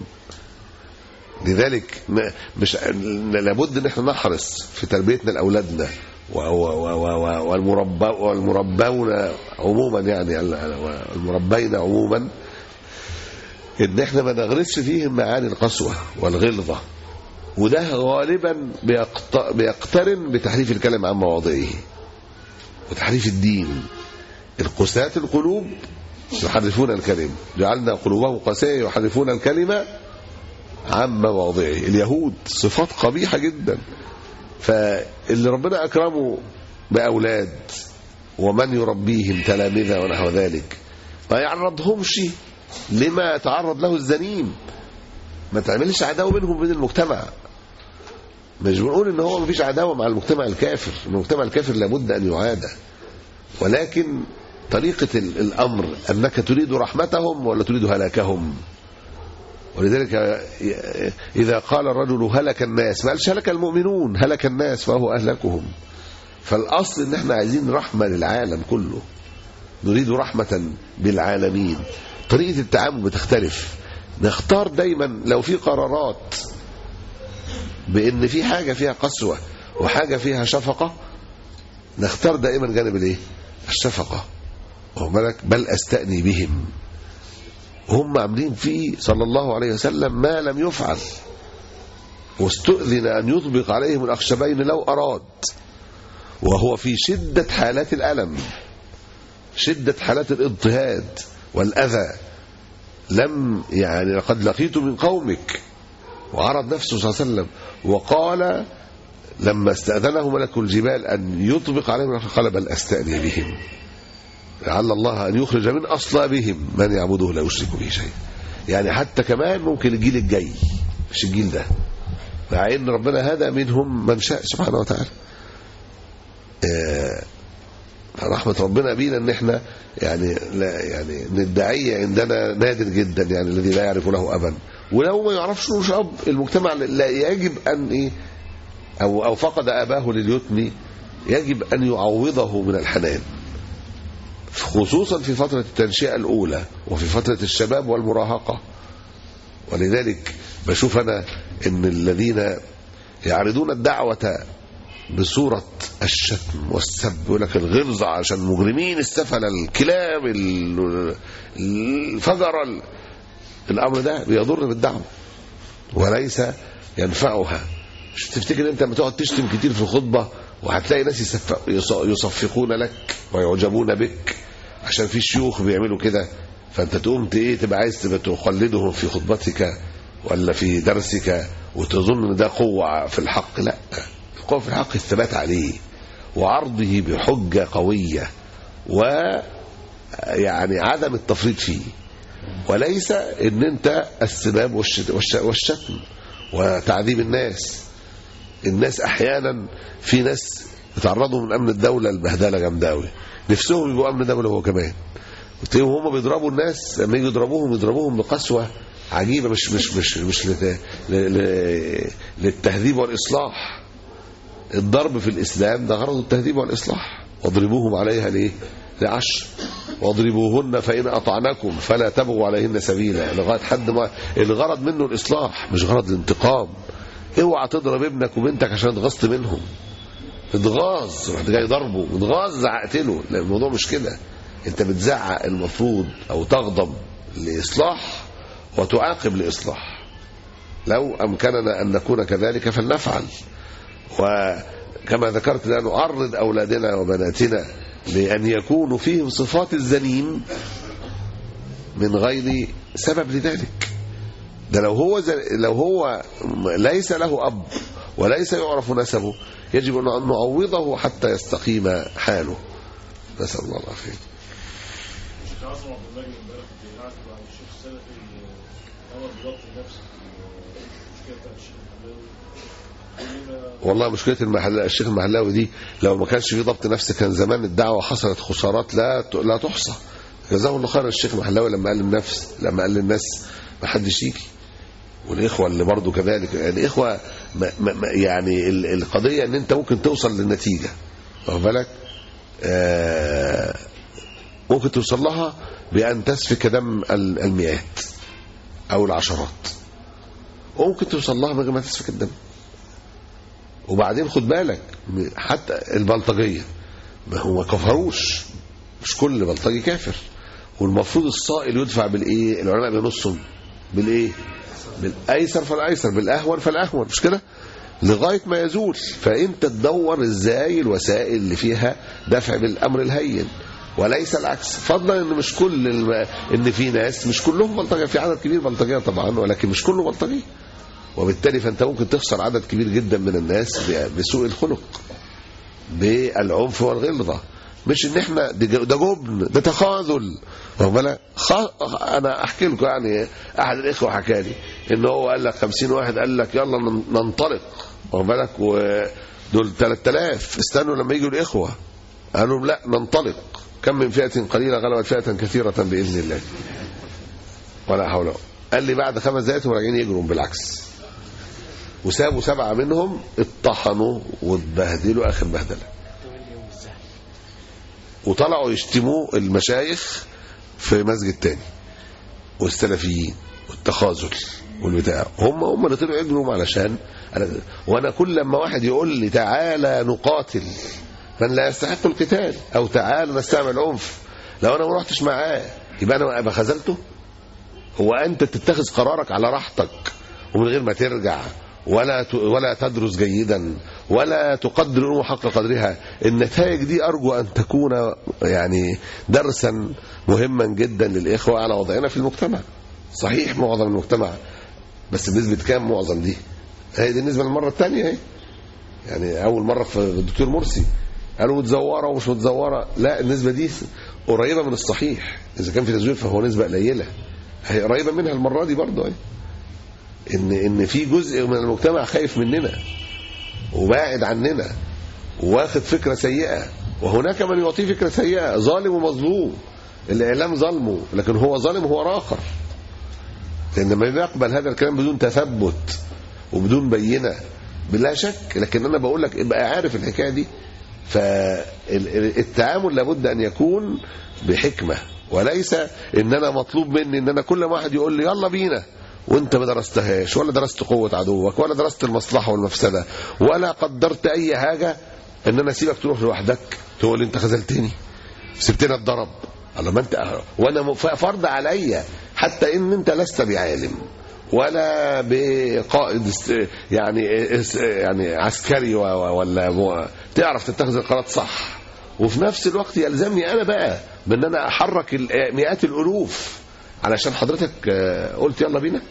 لذلك م- مش لابد ان احنا نحرص في تربيتنا لاولادنا و- و- و- و- والمربى والمربون عموما يعني ال- المربين عموما ان احنا ما نغرسش فيهم معاني القسوه والغلظه وده غالبا بيقت- بيقترن بتحريف الكلام عن مواضعه وتحريف الدين القساة القلوب يحرفون الكلم جعلنا قلوبهم قساة يحرفون الكلمة عن مواضعه اليهود صفات قبيحة جدا فاللي ربنا أكرمه بأولاد ومن يربيهم تلامذة ونحو ذلك ما يعرضهمش لما يتعرض له الزنيم ما تعملش عداوة بينهم وبين المجتمع مش بنقول ان هو مفيش عداوة مع المجتمع الكافر المجتمع الكافر لابد ان يعادى ولكن طريقة ال- الأمر أنك تريد رحمتهم ولا تريد هلاكهم ولذلك إذا قال الرجل هلك الناس ما قالش هلك المؤمنون هلك الناس فهو أهلكهم فالأصل إن احنا عايزين رحمة للعالم كله نريد رحمة بالعالمين طريقة التعامل بتختلف نختار دايما لو في قرارات بان في حاجه فيها قسوه وحاجة فيها شفقة نختار دائما جانب الايه الشفقة واخد بالك بل استأني بهم هم عاملين فيه صلى الله عليه وسلم ما لم يفعل واستؤذن أن يطبق عليهم الأخشبين لو أراد وهو في شدة حالات الألم شدة حالات الاضطهاد والأذى لم يعني لقد لقيت من قومك وعرض نفسه صلى الله عليه وسلم وقال لما استأذنه ملك الجبال أن يطبق عليهم قال بل أستأذي بهم لعل الله أن يخرج من أصلابهم من يعبده لا يشرك به شيء يعني حتى كمان ممكن الجيل الجاي مش الجيل ده مع ان ربنا هدى منهم من شاء سبحانه وتعالى آه، رحمة ربنا بينا ان احنا يعني لا يعني ان الداعية عندنا نادر جدا يعني الذي لا يعرف له ابا ولو ما يعرفش له اب المجتمع لا يجب ان ايه او او فقد اباه لليتم يجب ان يعوضه من الحنان خصوصا في فترة التنشئة الأولى وفي فترة الشباب والمراهقة ولذلك بشوف أنا أن الذين يعرضون الدعوة بصورة الشتم والسب يقول لك الغلظة عشان المجرمين السفل الكلاب ال- الفجر ال- الأمر ده بيضر بالدعوة وليس ينفعها مش تفتكر انت لما تقعد تشتم كتير في الخطبة وهتلاقي ناس يصف- يص- يصفقون لك ويعجبون بك عشان في شيوخ بيعملوا كده فانت تقوم ت- ايه تبقى عايز تبقى تقلدهم في خطبتك ولا في درسك وتظن ان ده قوة في الحق لا القوة في الحق الثبات عليه وعرضه بحجة قوية و يعني عدم التفريط فيه وليس ان انت السباب والشت- والش- والشتم وتعذيب الناس الناس احيانا في ناس بيتعرضوا من امن الدوله لبهدله جامده قوي نفسهم يبقوا امن دوله هو كمان وتلاقيهم هم بيضربوا الناس لما يجوا يضربوهم يضربوهم بقسوه عجيبه مش مش مش مش لت- ل- ل- للتهذيب والاصلاح الضرب في الاسلام ده غرض التهذيب والاصلاح واضربوهم عليها ليه؟ لعشر واضربوهن فإن أطعنكم فلا تبغوا عليهن سبيلا لغاية حد ما الغرض منه الإصلاح مش غرض الانتقام اوعى تضرب ابنك وبنتك عشان اتغصت منهم اتغاظ رحت جاي ضربه اتغاظ زعقت له لا الموضوع مش كده انت بتزعق المفروض او تغضب لاصلاح وتعاقب لاصلاح لو امكننا ان نكون كذلك فلنفعل وكما ذكرت لا نعرض اولادنا وبناتنا لان يكونوا فيهم صفات الزنيم من غير سبب لذلك ده لو هو زي لو هو ليس له اب وليس يعرف نسبه يجب ان نعوضه حتى يستقيم حاله نسال الله العافيه الشيخ عاصم عبد المجيد امبارح في قعدة مع الشيخ السلفي امر بضبط النفس المشكله بتاعت الشيخ الحلاوي كلنا والله مشكله المحل الشيخ المحلاوي دي لو ما كانش في ضبط نفس كان زمان الدعوه حصلت خسارات لا ت- لا تحصى جزاه الله خير الشيخ المحلاوي لما قال للنفس لما قال للناس ما حدش يجي والاخوه اللي برضه كذلك يعني الاخوه ما ما ما- يعني ال- القضيه ان انت ممكن توصل للنتيجه واخد بالك آه ممكن توصل لها بان تسفك دم ال- المئات او العشرات وممكن توصل لها من غير ما تسفك الدم وبعدين خد بالك م- حتى البلطجيه ما هو ما كفروش مش كل بلطجي كافر والمفروض الصائل يدفع بالايه العلماء بينصهم بالايه بالايسر فالايسر بالاهون فالاهون مش كده لغايه ما يزول فانت تدور ازاي الوسائل اللي فيها دفع بالامر الهين وليس العكس فضلا ان مش كل الم... ان في ناس مش كلهم بلطجيه في عدد كبير بلطجيه طبعا ولكن مش كله بلطجيه وبالتالي فانت ممكن تخسر عدد كبير جدا من الناس ب- بسوء الخلق بالعنف والغلظه مش ان احنا ده ج- ده جبن ده تخاذل واخد بالك؟ خ- انا احكي لكم يعني احد الاخوه حكى لي ان هو قال لك 50 واحد قال لك يلا نن- ننطلق واخد بالك ودول 3000 استنوا لما يجوا الاخوه قالوا لهم لا ننطلق كم من فئه قليله غلبت فئه كثيره باذن الله ولا حول ولا قوة. قال لي بعد خمس دقائق هم راجعين يجروا بالعكس وسابوا سبعه منهم اتطحنوا واتبهدلوا اخر بهدله وطلعوا يشتموا المشايخ في مسجد تاني والسلفيين والتخاذل والبتاع هم هم اللي طلعوا يجروا علشان أنا وانا كل لما واحد يقول لي تعالى نقاتل من لا يستحق القتال او تعالى نستعمل عنف لو انا ما رحتش معاه يبقى انا ابقى خذلته هو انت تتخذ قرارك على راحتك ومن غير ما ترجع ولا ت- ولا تدرس جيدا ولا تقدر الامور حق قدرها النتائج دي ارجو ان تكون يعني درسا مهما جدا للاخوه على وضعنا في المجتمع صحيح معظم المجتمع بس بنسبه كام معظم دي هي دي النسبه للمره الثانيه اهي يعني اول مره في الدكتور مرسي قالوا متزوره ومش متزوره لا النسبه دي قريبه من الصحيح اذا كان في تزوير فهو نسبه قليله هي قريبه منها المره دي برضه اهي ان ان في جزء من المجتمع خايف مننا وباعد عننا واخد فكره سيئه وهناك من يعطيه فكره سيئه ظالم ومظلوم الاعلام ظلمه لكن هو ظالم هو راخر لان ما يقبل هذا الكلام بدون تثبت وبدون بينه بلا شك لكن انا بقول لك ابقى عارف الحكايه دي فالتعامل لابد ان يكون بحكمه وليس ان انا مطلوب مني ان انا كل ما واحد يقول لي يلا بينا وانت ما درستهاش ولا درست قوه عدوك ولا درست المصلحه والمفسده ولا قدرت اي حاجه ان انا اسيبك تروح لوحدك تقول لي انت خذلتني سبتنا الضرب الله ما انت وانا م- فرض عليا حتى ان انت لست بعالم ولا بقائد است- يعني اس- يعني عسكري و- و- ولا م- تعرف تتخذ القرارات صح وفي نفس الوقت يلزمني انا بقى بان انا احرك ال- مئات الالوف علشان حضرتك آه، قلت يلا بينا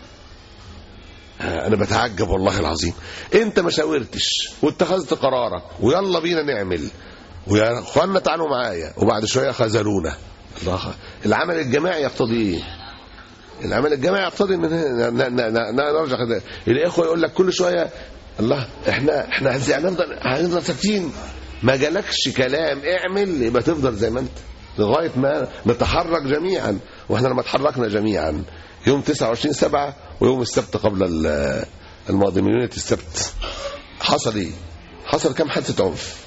آه، انا بتعجب والله العظيم انت ما شاورتش واتخذت قرارك ويلا بينا نعمل ويا اخوانا تعالوا معايا وبعد شويه خذلونا الله العمل الجماعي يقتضي ايه العمل الجماعي يقتضي ان ن- ن- ن- ن- نرجع كده الاخوه يقول لك كل شويه الله احنا احنا هنز- هنفضل هنفضل ساكتين ما جالكش كلام اعمل يبقى تفضل زي ما انت لغايه ما نتحرك جميعا واحنا لما اتحركنا جميعا يوم 29 7 ويوم السبت قبل ال- الماضي من يونيت السبت حصل ايه؟ حصل كم حادثه عنف؟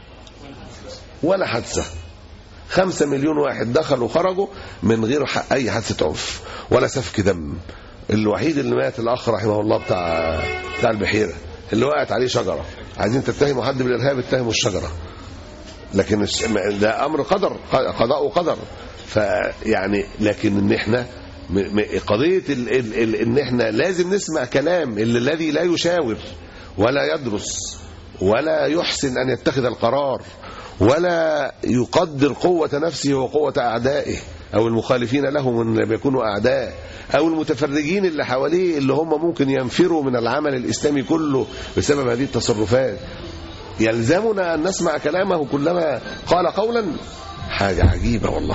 ولا حادثه خمسة مليون واحد دخلوا وخرجوا من غير ح- أي حادثة عنف ولا سفك دم الوحيد اللي مات الأخ رحمه الله بتاع بتاع البحيرة اللي وقعت عليه شجرة عايزين تتهموا حد بالإرهاب اتهموا الشجرة لكن الش- ده أمر قدر قضاء وقدر فيعني لكن إن إحنا م- م- قضية ال ال ال إن إحنا لازم نسمع كلام اللي- الذي لا يشاور ولا يدرس ولا يحسن أن يتخذ القرار ولا يقدر قوة نفسه وقوة أعدائه أو المخالفين له من لم يكونوا أعداء أو المتفرجين اللي حواليه اللي هم ممكن ينفروا من العمل الإسلامي كله بسبب هذه التصرفات يلزمنا أن نسمع كلامه كلما قال قولا حاجة عجيبة والله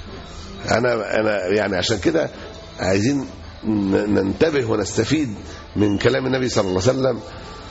أنا أنا يعني عشان كده عايزين ن- ننتبه ونستفيد من كلام النبي صلى الله عليه وسلم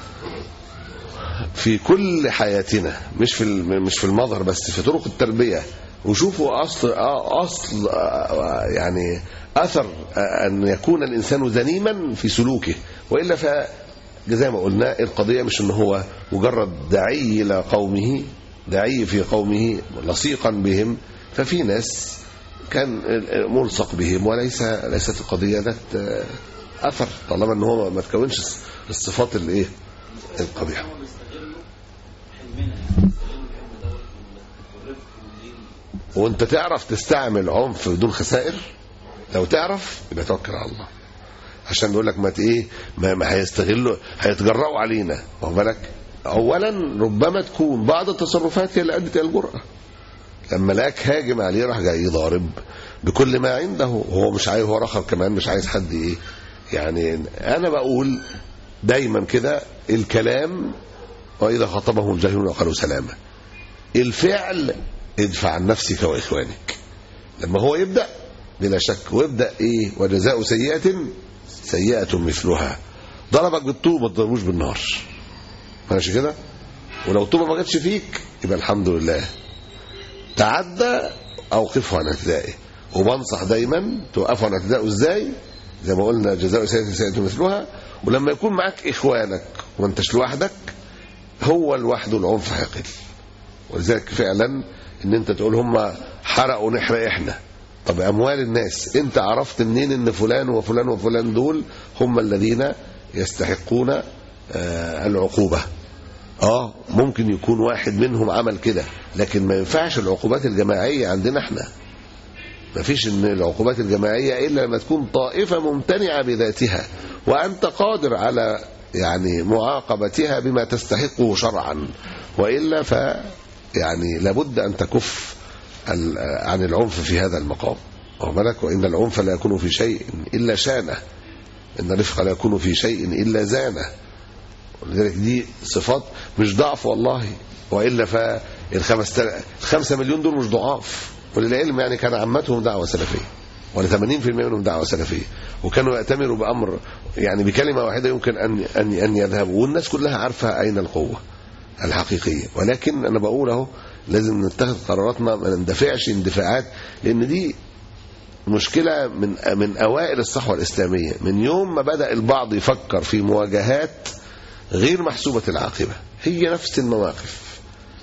في كل حياتنا مش في الم- مش في المظهر بس في طرق التربيه وشوفوا اصل آه، اصل آه، يعني اثر آه، ان يكون الانسان ذميما في سلوكه والا ف زي ما قلنا القضيه مش ان هو مجرد داعي الى قومه داعي في قومه لصيقا بهم ففي ناس كان ملصق بهم وليس ليست القضيه ذات آه، اثر طالما ان هو ما تكونش الصفات الايه القبيحه وانت تعرف تستعمل عنف بدون خسائر لو تعرف يبقى توكل على الله عشان بيقول لك ما ت- ايه ما, ما هيستغلوا هيتجرأوا علينا واخد بالك اولا ربما تكون بعض التصرفات هي اللي ادت الى الجرأه لما لقاك هاجم عليه راح جاي ضارب بكل ما عنده وهو مش عايز هو رخر كمان مش عايز حد ايه يعني انا بقول دايما كده الكلام واذا خاطبهم الجاهلون قالوا سلاما الفعل ادفع عن نفسك واخوانك لما هو يبدا بلا شك ويبدا ايه وجزاء سيئه سيئه مثلها ضربك بالطوب ما تضربوش بالنار ماشي كده ولو الطوبه ما جاتش فيك يبقى الحمد لله تعدى اوقفه عن اعتدائه وبنصح دايما توقفوا عن اعتدائه ازاي زي ما قلنا جزاء سيئه سيئه مثلها ولما يكون معاك اخوانك وانتش لوحدك هو لوحده العنف هيقل ولذلك فعلا ان انت تقول هم حرقوا نحرق احنا طب اموال الناس انت عرفت منين ان فلان وفلان وفلان دول هم الذين يستحقون آه، العقوبه اه ممكن يكون واحد منهم عمل كده لكن ما ينفعش العقوبات الجماعيه عندنا احنا ما فيش ان العقوبات الجماعيه الا لما تكون طائفه ممتنعه بذاتها وانت قادر على يعني معاقبتها بما تستحقه شرعا والا ف يعني لابد ان تكف ال- عن العنف في هذا المقام واخد بالك وان العنف لا يكون في شيء الا شانه ان الرفق لا يكون في شيء الا زانه ولذلك دي صفات مش ضعف والله والا فالخمس تل- الخمسة مليون دول مش ضعاف وللعلم يعني كان عامتهم دعوه سلفيه ولا 80% منهم دعوه سلفيه وكانوا يأتمروا بامر يعني بكلمه واحده يمكن ان ان ان يذهبوا والناس كلها عارفه اين القوه الحقيقيه ولكن انا بقول اهو لازم نتخذ قراراتنا ما نندفعش اندفاعات لان دي مشكله من من اوائل الصحوه الاسلاميه من يوم ما بدا البعض يفكر في مواجهات غير محسوبه العاقبه هي نفس المواقف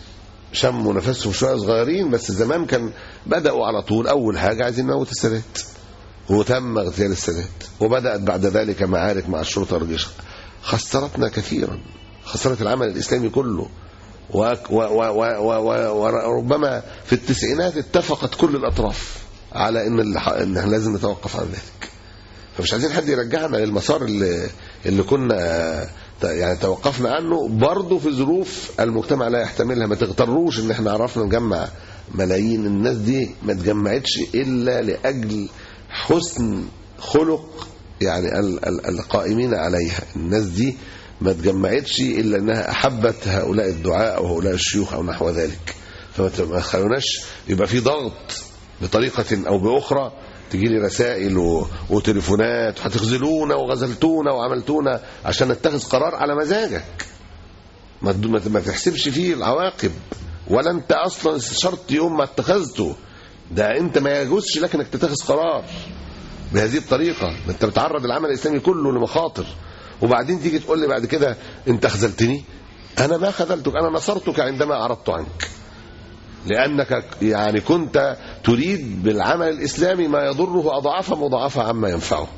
شموا نفسهم شويه صغيرين بس زمان كان بداوا على طول اول حاجه عايزين نموت السادات وتم اغتيال السادات وبدات بعد ذلك معارك مع الشرطه والجيش خسرتنا كثيرا خسرت العمل الاسلامي كله و- و- و- و- و- و- وربما في التسعينات اتفقت كل الاطراف على ان اللي ح- ان إحنا لازم نتوقف عن ذلك فمش عايزين حد يرجعنا للمسار اللي اللي كنا ت- يعني توقفنا عنه برضه في ظروف المجتمع لا يحتملها ما تغتروش ان احنا عرفنا نجمع ملايين الناس دي ما اتجمعتش الا لاجل حسن خلق يعني ال- ال- القائمين عليها الناس دي ما اتجمعتش الا انها احبت هؤلاء الدعاء او هؤلاء الشيوخ او نحو ذلك فما ت- ما خلوناش يبقى في ضغط بطريقه او باخرى تجي لي رسائل و... وتليفونات هتخذلونا وغزلتونا وعملتونا عشان نتخذ قرار على مزاجك ما تد- ما ت- ما تحسبش فيه العواقب ولا انت اصلا شرط يوم ما اتخذته ده انت ما يجوزش لك انك تتخذ قرار بهذه الطريقه ده انت بتعرض العمل الاسلامي كله لمخاطر وبعدين تيجي تقول لي بعد كده انت خذلتني انا ما خذلتك انا نصرتك عندما اعرضت عنك لانك يعني كنت تريد بالعمل الاسلامي ما يضره اضعافا مضاعفه عما ينفعه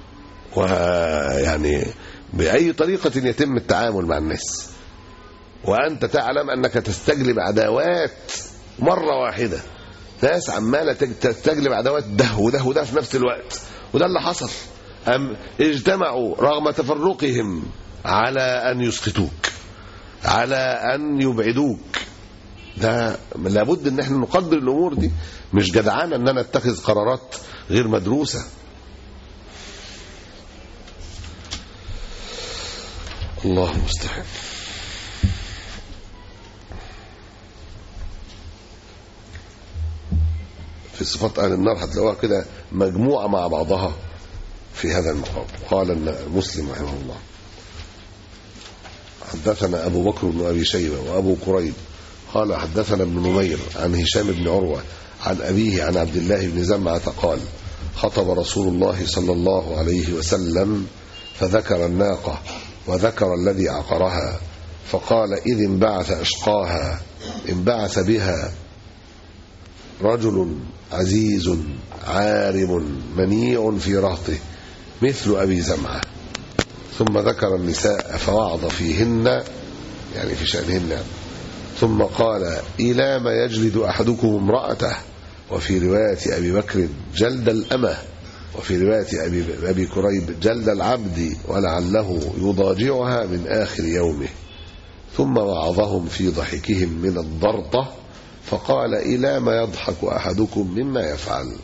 ويعني باي طريقه يتم التعامل مع الناس وانت تعلم انك تستجلب عداوات مره واحده ناس عماله تج- تستجلب عداوات ده وده وده في نفس الوقت وده اللي حصل أم اجتمعوا رغم تفرقهم على ان يسقطوك على ان يبعدوك ده لابد ان احنا نقدر الامور دي مش جدعانه ان انا اتخذ قرارات غير مدروسه الله المستعان في صفات اهل النار هتلاقوها كده مجموعه مع بعضها في هذا المقام قال مسلم رحمه الله حدثنا ابو بكر بن ابي شيبه وابو كريب قال حدثنا ابن نمير عن هشام بن عروه عن ابيه عن عبد الله بن زمعه قال خطب رسول الله صلى الله عليه وسلم فذكر الناقه وذكر الذي عقرها فقال اذ انبعث اشقاها انبعث بها رجل عزيز عارم منيع في رهطه مثل ابي زمعه ثم ذكر النساء فوعظ فيهن يعني في شأنهن يعني. ثم قال إلى ما يجلد أحدكم امرأته وفي رواية أبي بكر جلد الأمة وفي رواية أبي, أبي كريب جلد العبد ولعله يضاجعها من آخر يومه ثم وعظهم في ضحكهم من الضرطة فقال إلى ما يضحك أحدكم مما يفعل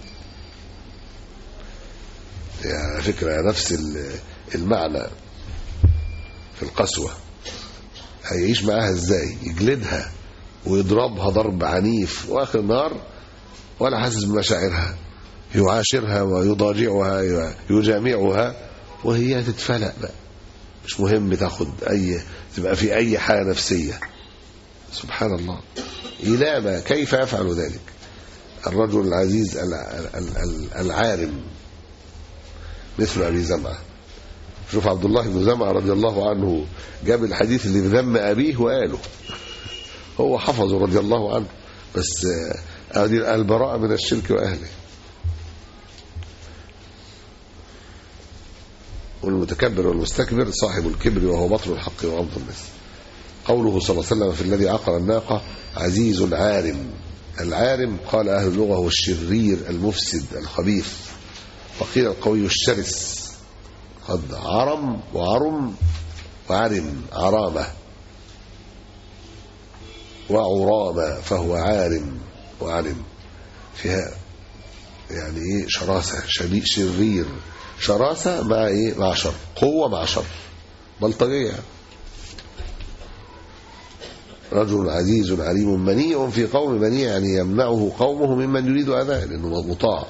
على فكرة نفس المعنى في القسوة هيعيش معاها ازاي يجلدها ويضربها ضرب عنيف واخر النهار ولا حاسس بمشاعرها يعاشرها ويضاجعها يجامعها وهي تتفلق بقى مش مهم تاخد اي تبقى في اي حاله نفسيه سبحان الله الى ما كيف يفعل ذلك الرجل العزيز العارم مثل ابي زمعه شوف عبد الله بن زمعه رضي الله عنه جاب الحديث اللي بذم ابيه وقاله هو حفظه رضي الله عنه بس ادي البراءه من الشرك واهله والمتكبر والمستكبر صاحب الكبر وهو بطل الحق وغمط الناس قوله صلى الله عليه وسلم في الذي عقر الناقة عزيز عارم العارم قال أهل اللغة هو الشرير المفسد الخبيث وقيل القوي الشرس قد عرم وعرم وعرم عرامة وعرامة فهو عارم وعرم فيها يعني ايه شراسة شبي- شرير شراسة مع ايه مع شر قوة مع شر بلطجية رجل عزيز عليم منيع في قوم منيع يعني يمنعه قومه ممن يريد أذاه لأنه مطاع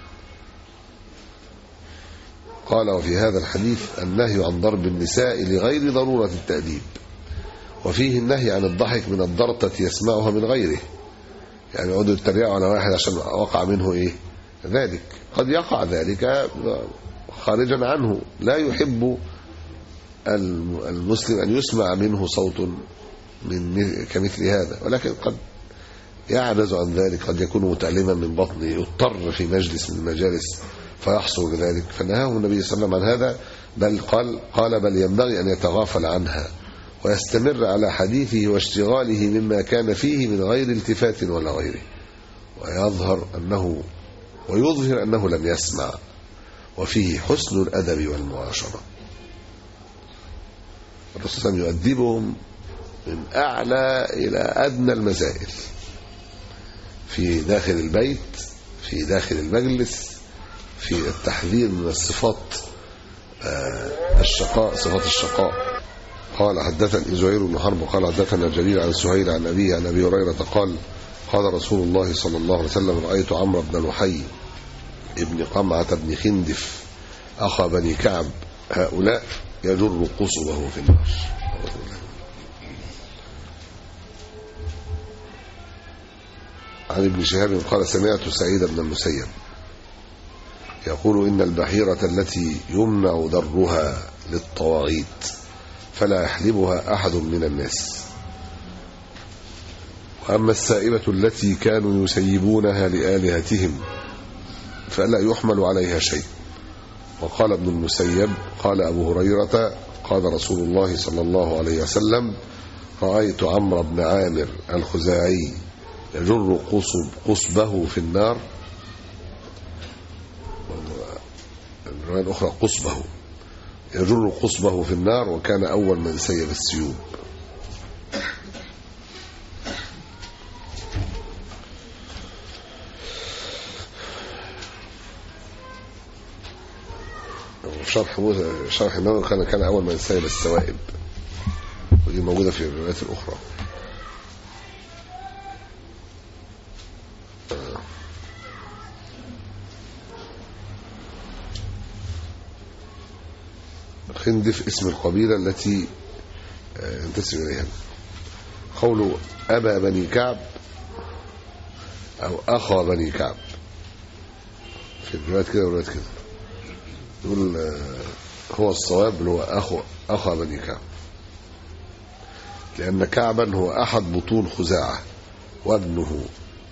قال وفي هذا الحديث النهي عن ضرب النساء لغير ضرورة التأديب وفيه النهي عن الضحك من الضرطة يسمعها من غيره يعني يقعدوا يتريقوا على واحد عشان وقع منه ايه ذلك قد يقع ذلك خارجا عنه لا يحب الم- المسلم أن يسمع منه صوت من م- كمثل هذا ولكن قد يعجز عن ذلك قد يكون متألما من بطنه يضطر في مجلس من المجالس فيحصل ذلك فنهاه النبي صلى الله عليه وسلم عن هذا بل قال قال بل ينبغي أن يتغافل عنها ويستمر على حديثه واشتغاله مما كان فيه من غير التفات ولا غيره ويظهر أنه ويظهر أنه لم يسمع وفيه حسن الأدب والمعاشرة الرسول صلى الله عليه وسلم يؤدبهم من أعلى إلى أدنى المسائل في داخل البيت في داخل المجلس في التحذير من الصفات آه، الشقاء صفات الشقاء قال حدثني زهير بن حرب قال حدثنا جرير عن سهيل عن أبيه عن أبي هريرة قال قال رسول الله صلى الله عليه وسلم رأيت عمرو بن لحي ابن قمعة بن خندف أخا بني كعب هؤلاء يجر قصبه في النار عن ابن شهاب قال سمعت سعيد بن المسيب يقول إن البحيرة التي يمنع درها للطواغيت فلا يحلبها أحد من الناس وأما السائبة التي كانوا يسيبونها لآلهتهم فلا يحمل عليها شيء وقال ابن المسيب قال أبو هريرة قال رسول الله صلى الله عليه وسلم رأيت عمرو بن عامر الخزاعي يجر قصب قصبه في النار الرواية الأخرى قصبه يجر قصبه في النار وكان أول من سيب السيوب شرح موسى شرح النووي كان كان أول من سيب السوائب ودي موجودة في الروايات الأخرى خندف اسم القبيلة التي آه، ينتسب إليها قوله أبا بني كعب أو أخا بني كعب في الروايات كده والروايات كده يقول آه، هو الصواب اللي هو أخو أخا بني كعب لأن كعبا هو أحد بطون خزاعة وابنه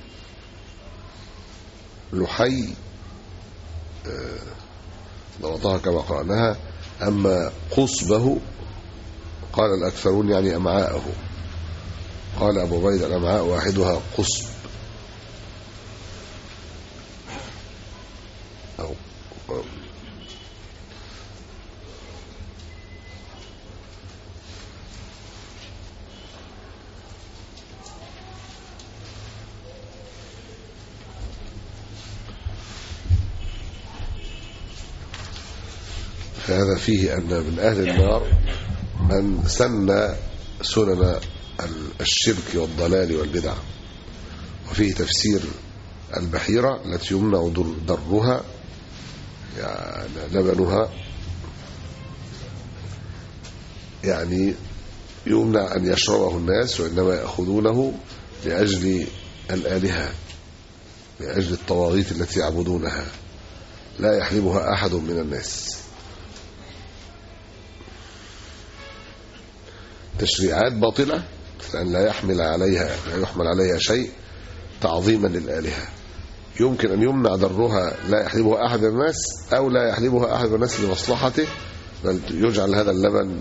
لحي آه، ضبطها كما قرأناها أما قصبه قال الأكثرون يعني أمعاءه قال أبو بيد الأمعاء واحدها قصب أو فهذا فيه أن من أهل النار من سن سنن الشرك والضلال والبدع وفيه تفسير البحيرة التي يمنع در- درها يعني لبنها يعني يمنع أن يشربه الناس وإنما يأخذونه لأجل الآلهة لأجل الطواغيت التي يعبدونها لا يحلبها أحد من الناس تشريعات باطلة لأن لا يحمل عليها لا يحمل عليها شيء تعظيما للآلهة يمكن أن يمنع ضرها لا يحلبها أحد من الناس أو لا يحلبها أحد من الناس لمصلحته بل يجعل هذا اللبن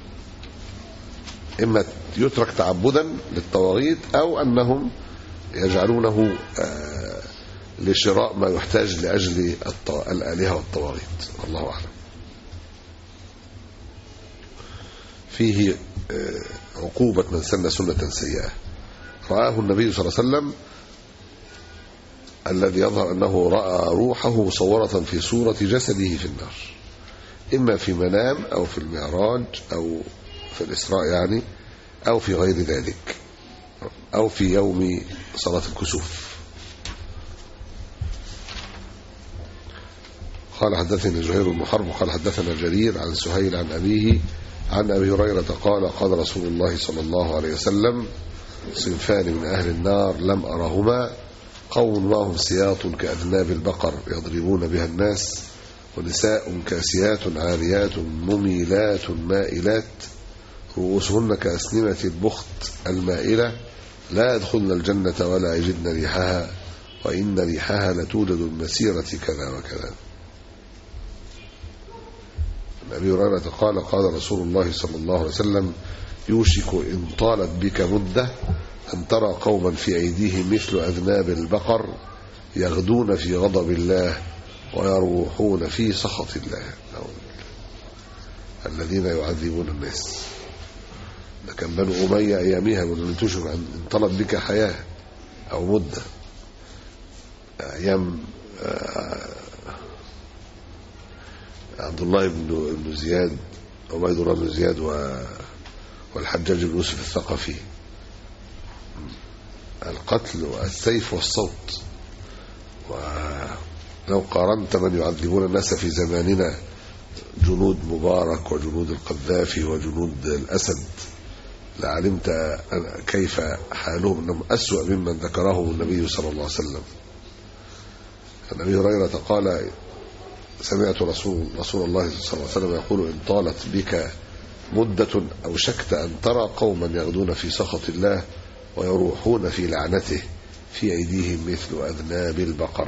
إما يترك تعبدا للطواغيت أو أنهم يجعلونه آه، لشراء ما يحتاج لأجل الط- الآلهة والطواغيت الله أعلم فيه آه، عقوبة من سن سنة سيئة رآه النبي صلى الله عليه وسلم الذي يظهر أنه رأى روحه مصورة في صورة جسده في النار إما في منام أو في المعراج أو في الإسراء يعني أو في غير ذلك أو في يوم صلاة الكسوف قال حدثني زهير بن حرب قال حدثنا جرير عن سهيل عن أبيه عن أبي هريرة قال قال رسول الله صلى الله عليه وسلم صنفان من أهل النار لم أرهما قوم معهم سياط كأذناب البقر يضربون بها الناس ونساء كاسيات عاريات مميلات مائلات رؤوسهن كأسنمة البخت المائلة لا يدخلن الجنة ولا يجدن ريحها وإن ريحها لتوجد من مسيرة كذا وكذا عن أبي هريرة قال قال رسول الله صلى الله عليه وسلم يوشك إن طالت بك مدة أن ترى قوما في أيديهم مثل أذناب البقر يغدون في غضب الله ويروحون في سخط الله أعوذ بالله. الذين يعذبون الناس ده كان بنو أمية أيامها من تشهر أن طلب بك حياة أو مدة أيام آه، عبد الله بن بن زياد عبيد الله بن زياد و والحجاج بن يوسف الثقفي القتل والسيف والصوت ولو قارنت من يعذبون الناس في زماننا جنود مبارك وجنود القذافي وجنود الأسد لعلمت كيف حالهم انهم اسوا ممن ذكره النبي صلى الله عليه وسلم عن ابي هريره قال سمعت رسول رسول الله صلى الله عليه وسلم يقول ان طالت بك مده اوشكت ان ترى قوما يغدون في سخط الله ويروحون في لعنته في ايديهم مثل اذناب البقر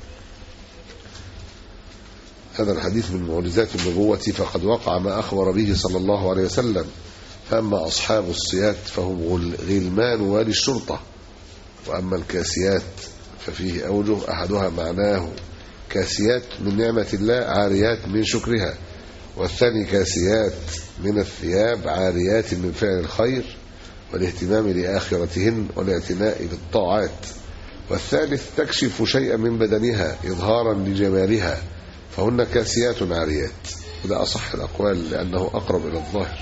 هذا الحديث من معجزات النبوة فقد وقع ما أخبر به صلى الله عليه وسلم فأما أصحاب الصيات فهم غل- غلمان والي الشرطة وأما الكاسيات ففيه أوجه أحدها معناه كاسيات من نعمة الله عاريات من شكرها والثاني كاسيات من الثياب عاريات من فعل الخير والاهتمام لآخرتهن والاعتناء بالطاعات والثالث تكشف شيئا من بدنها إظهارا لجمالها فهن كاسيات عاريات وده أصح الأقوال لأنه أقرب إلى الظاهر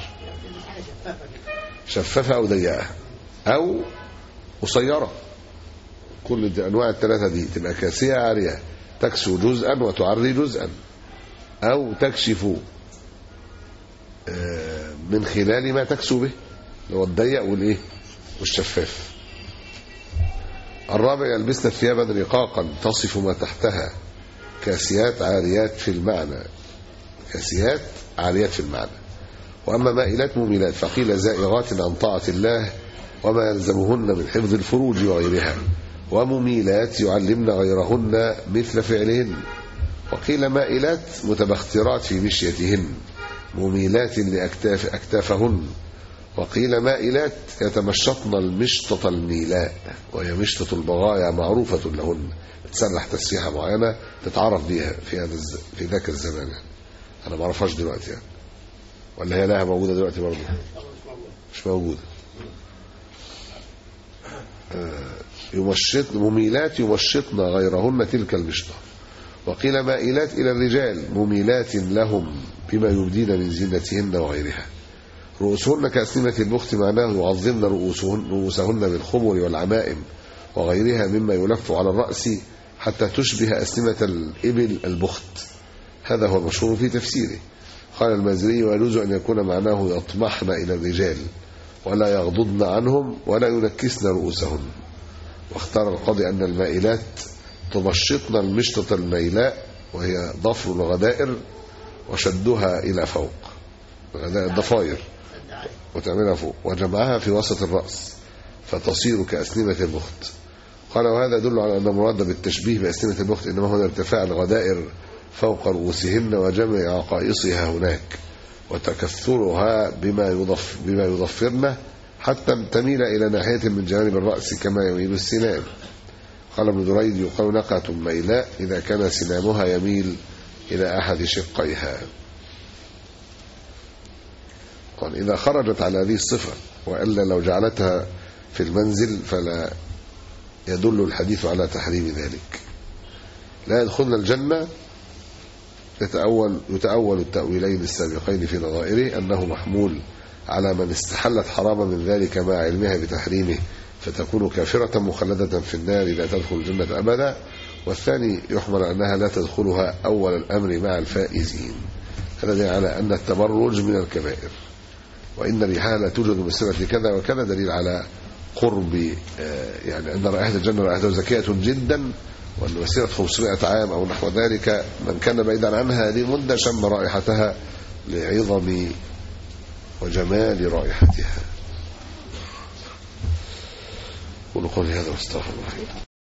شفافة أو ضيقة أو قصيرة كل دي أنواع الثلاثة دي تبقى كاسية عارية تكسو جزءا وتعري جزءا أو تكشف آه، من خلال ما تكسو به اللي هو الضيق والإيه والشفاف الرابع يلبسن ثيابا رقاقا تصف ما تحتها كاسيات عاريات في المعنى كاسيات عاريات في المعنى وأما مائلات مميلات فقيل زائغات عن طاعة الله وما يلزمهن من حفظ الفروج وغيرها ومميلات يعلمن غيرهن مثل فعلهن وقيل مائلات متبخترات في مشيتهن مميلات لأكتاف أكتافهن وقيل مائلات يتمشطن المشطة الميلاء وهي مشطة البغايا معروفة لهن تسرح تسريحة معينة تتعرف بها في هذا الز... في ذاك الزمان يعني. أنا ما أعرفهاش دلوقتي يعني ولا هي لها موجودة دلوقتي برضه مش موجودة آه، يمشط مميلات يمشطن غيرهن تلك المشطة وقيل مائلات إلى الرجال مميلات لهم بما يبدين من زينتهن وغيرها رؤوسهن كأسنمة البخت معناه يعظمن رؤوسهن, رؤوسهن بالخمر والعمائم وغيرها مما يلف على الرأس حتى تشبه أسنمة الإبل البخت هذا هو المشهور في تفسيره قال المازري ويجوز أن يكون معناه يطمحن إلى الرجال ولا يغضضن عنهم ولا ينكسن رؤوسهن واختار القاضي أن المائلات تمشطن المشطة الميلاء وهي ضفر الغدائر وشدها إلى فوق الغدائر الضفائر وتعملها فوق وجمعها في وسط الرأس فتصير كأسنمة البخت قال وهذا يدل على أن المراد بالتشبيه بأسنمة البخت إنما هو ارتفاع الغدائر فوق رؤوسهن وجمع عقائصها هناك وتكثرها بما يضف بما يضفرن حتى تميل إلى ناحية من جانب الرأس كما يميل السنام قال ابن دريد يقال نقة ميلاء إذا كان سنامها يميل إلى أحد شقيها قال إذا خرجت على هذه الصفة وإلا لو جعلتها في المنزل فلا يدل الحديث على تحريم ذلك لا يدخلن الجنة يتأول, يتأول التأويلين السابقين في نظائره أنه محمول على من استحلت حراما من ذلك مع علمها بتحريمه فتكون كافرة مخلدة في النار لا تدخل الجنة أبدا والثاني يحمل أنها لا تدخلها أول الأمر مع الفائزين هذا دليل على أن التبرج من الكبائر وإن ريحها لا توجد بسبب كذا وكذا دليل على قرب آه، يعني أن رائحة الجنة رائحة زكية جدا وأن مسيرة 500 عام أو نحو ذلك من كان بعيدا عنها هذه مدة شم رائحتها لعظم وجمال رائحتها قولوا قولي هذا واستغفر الله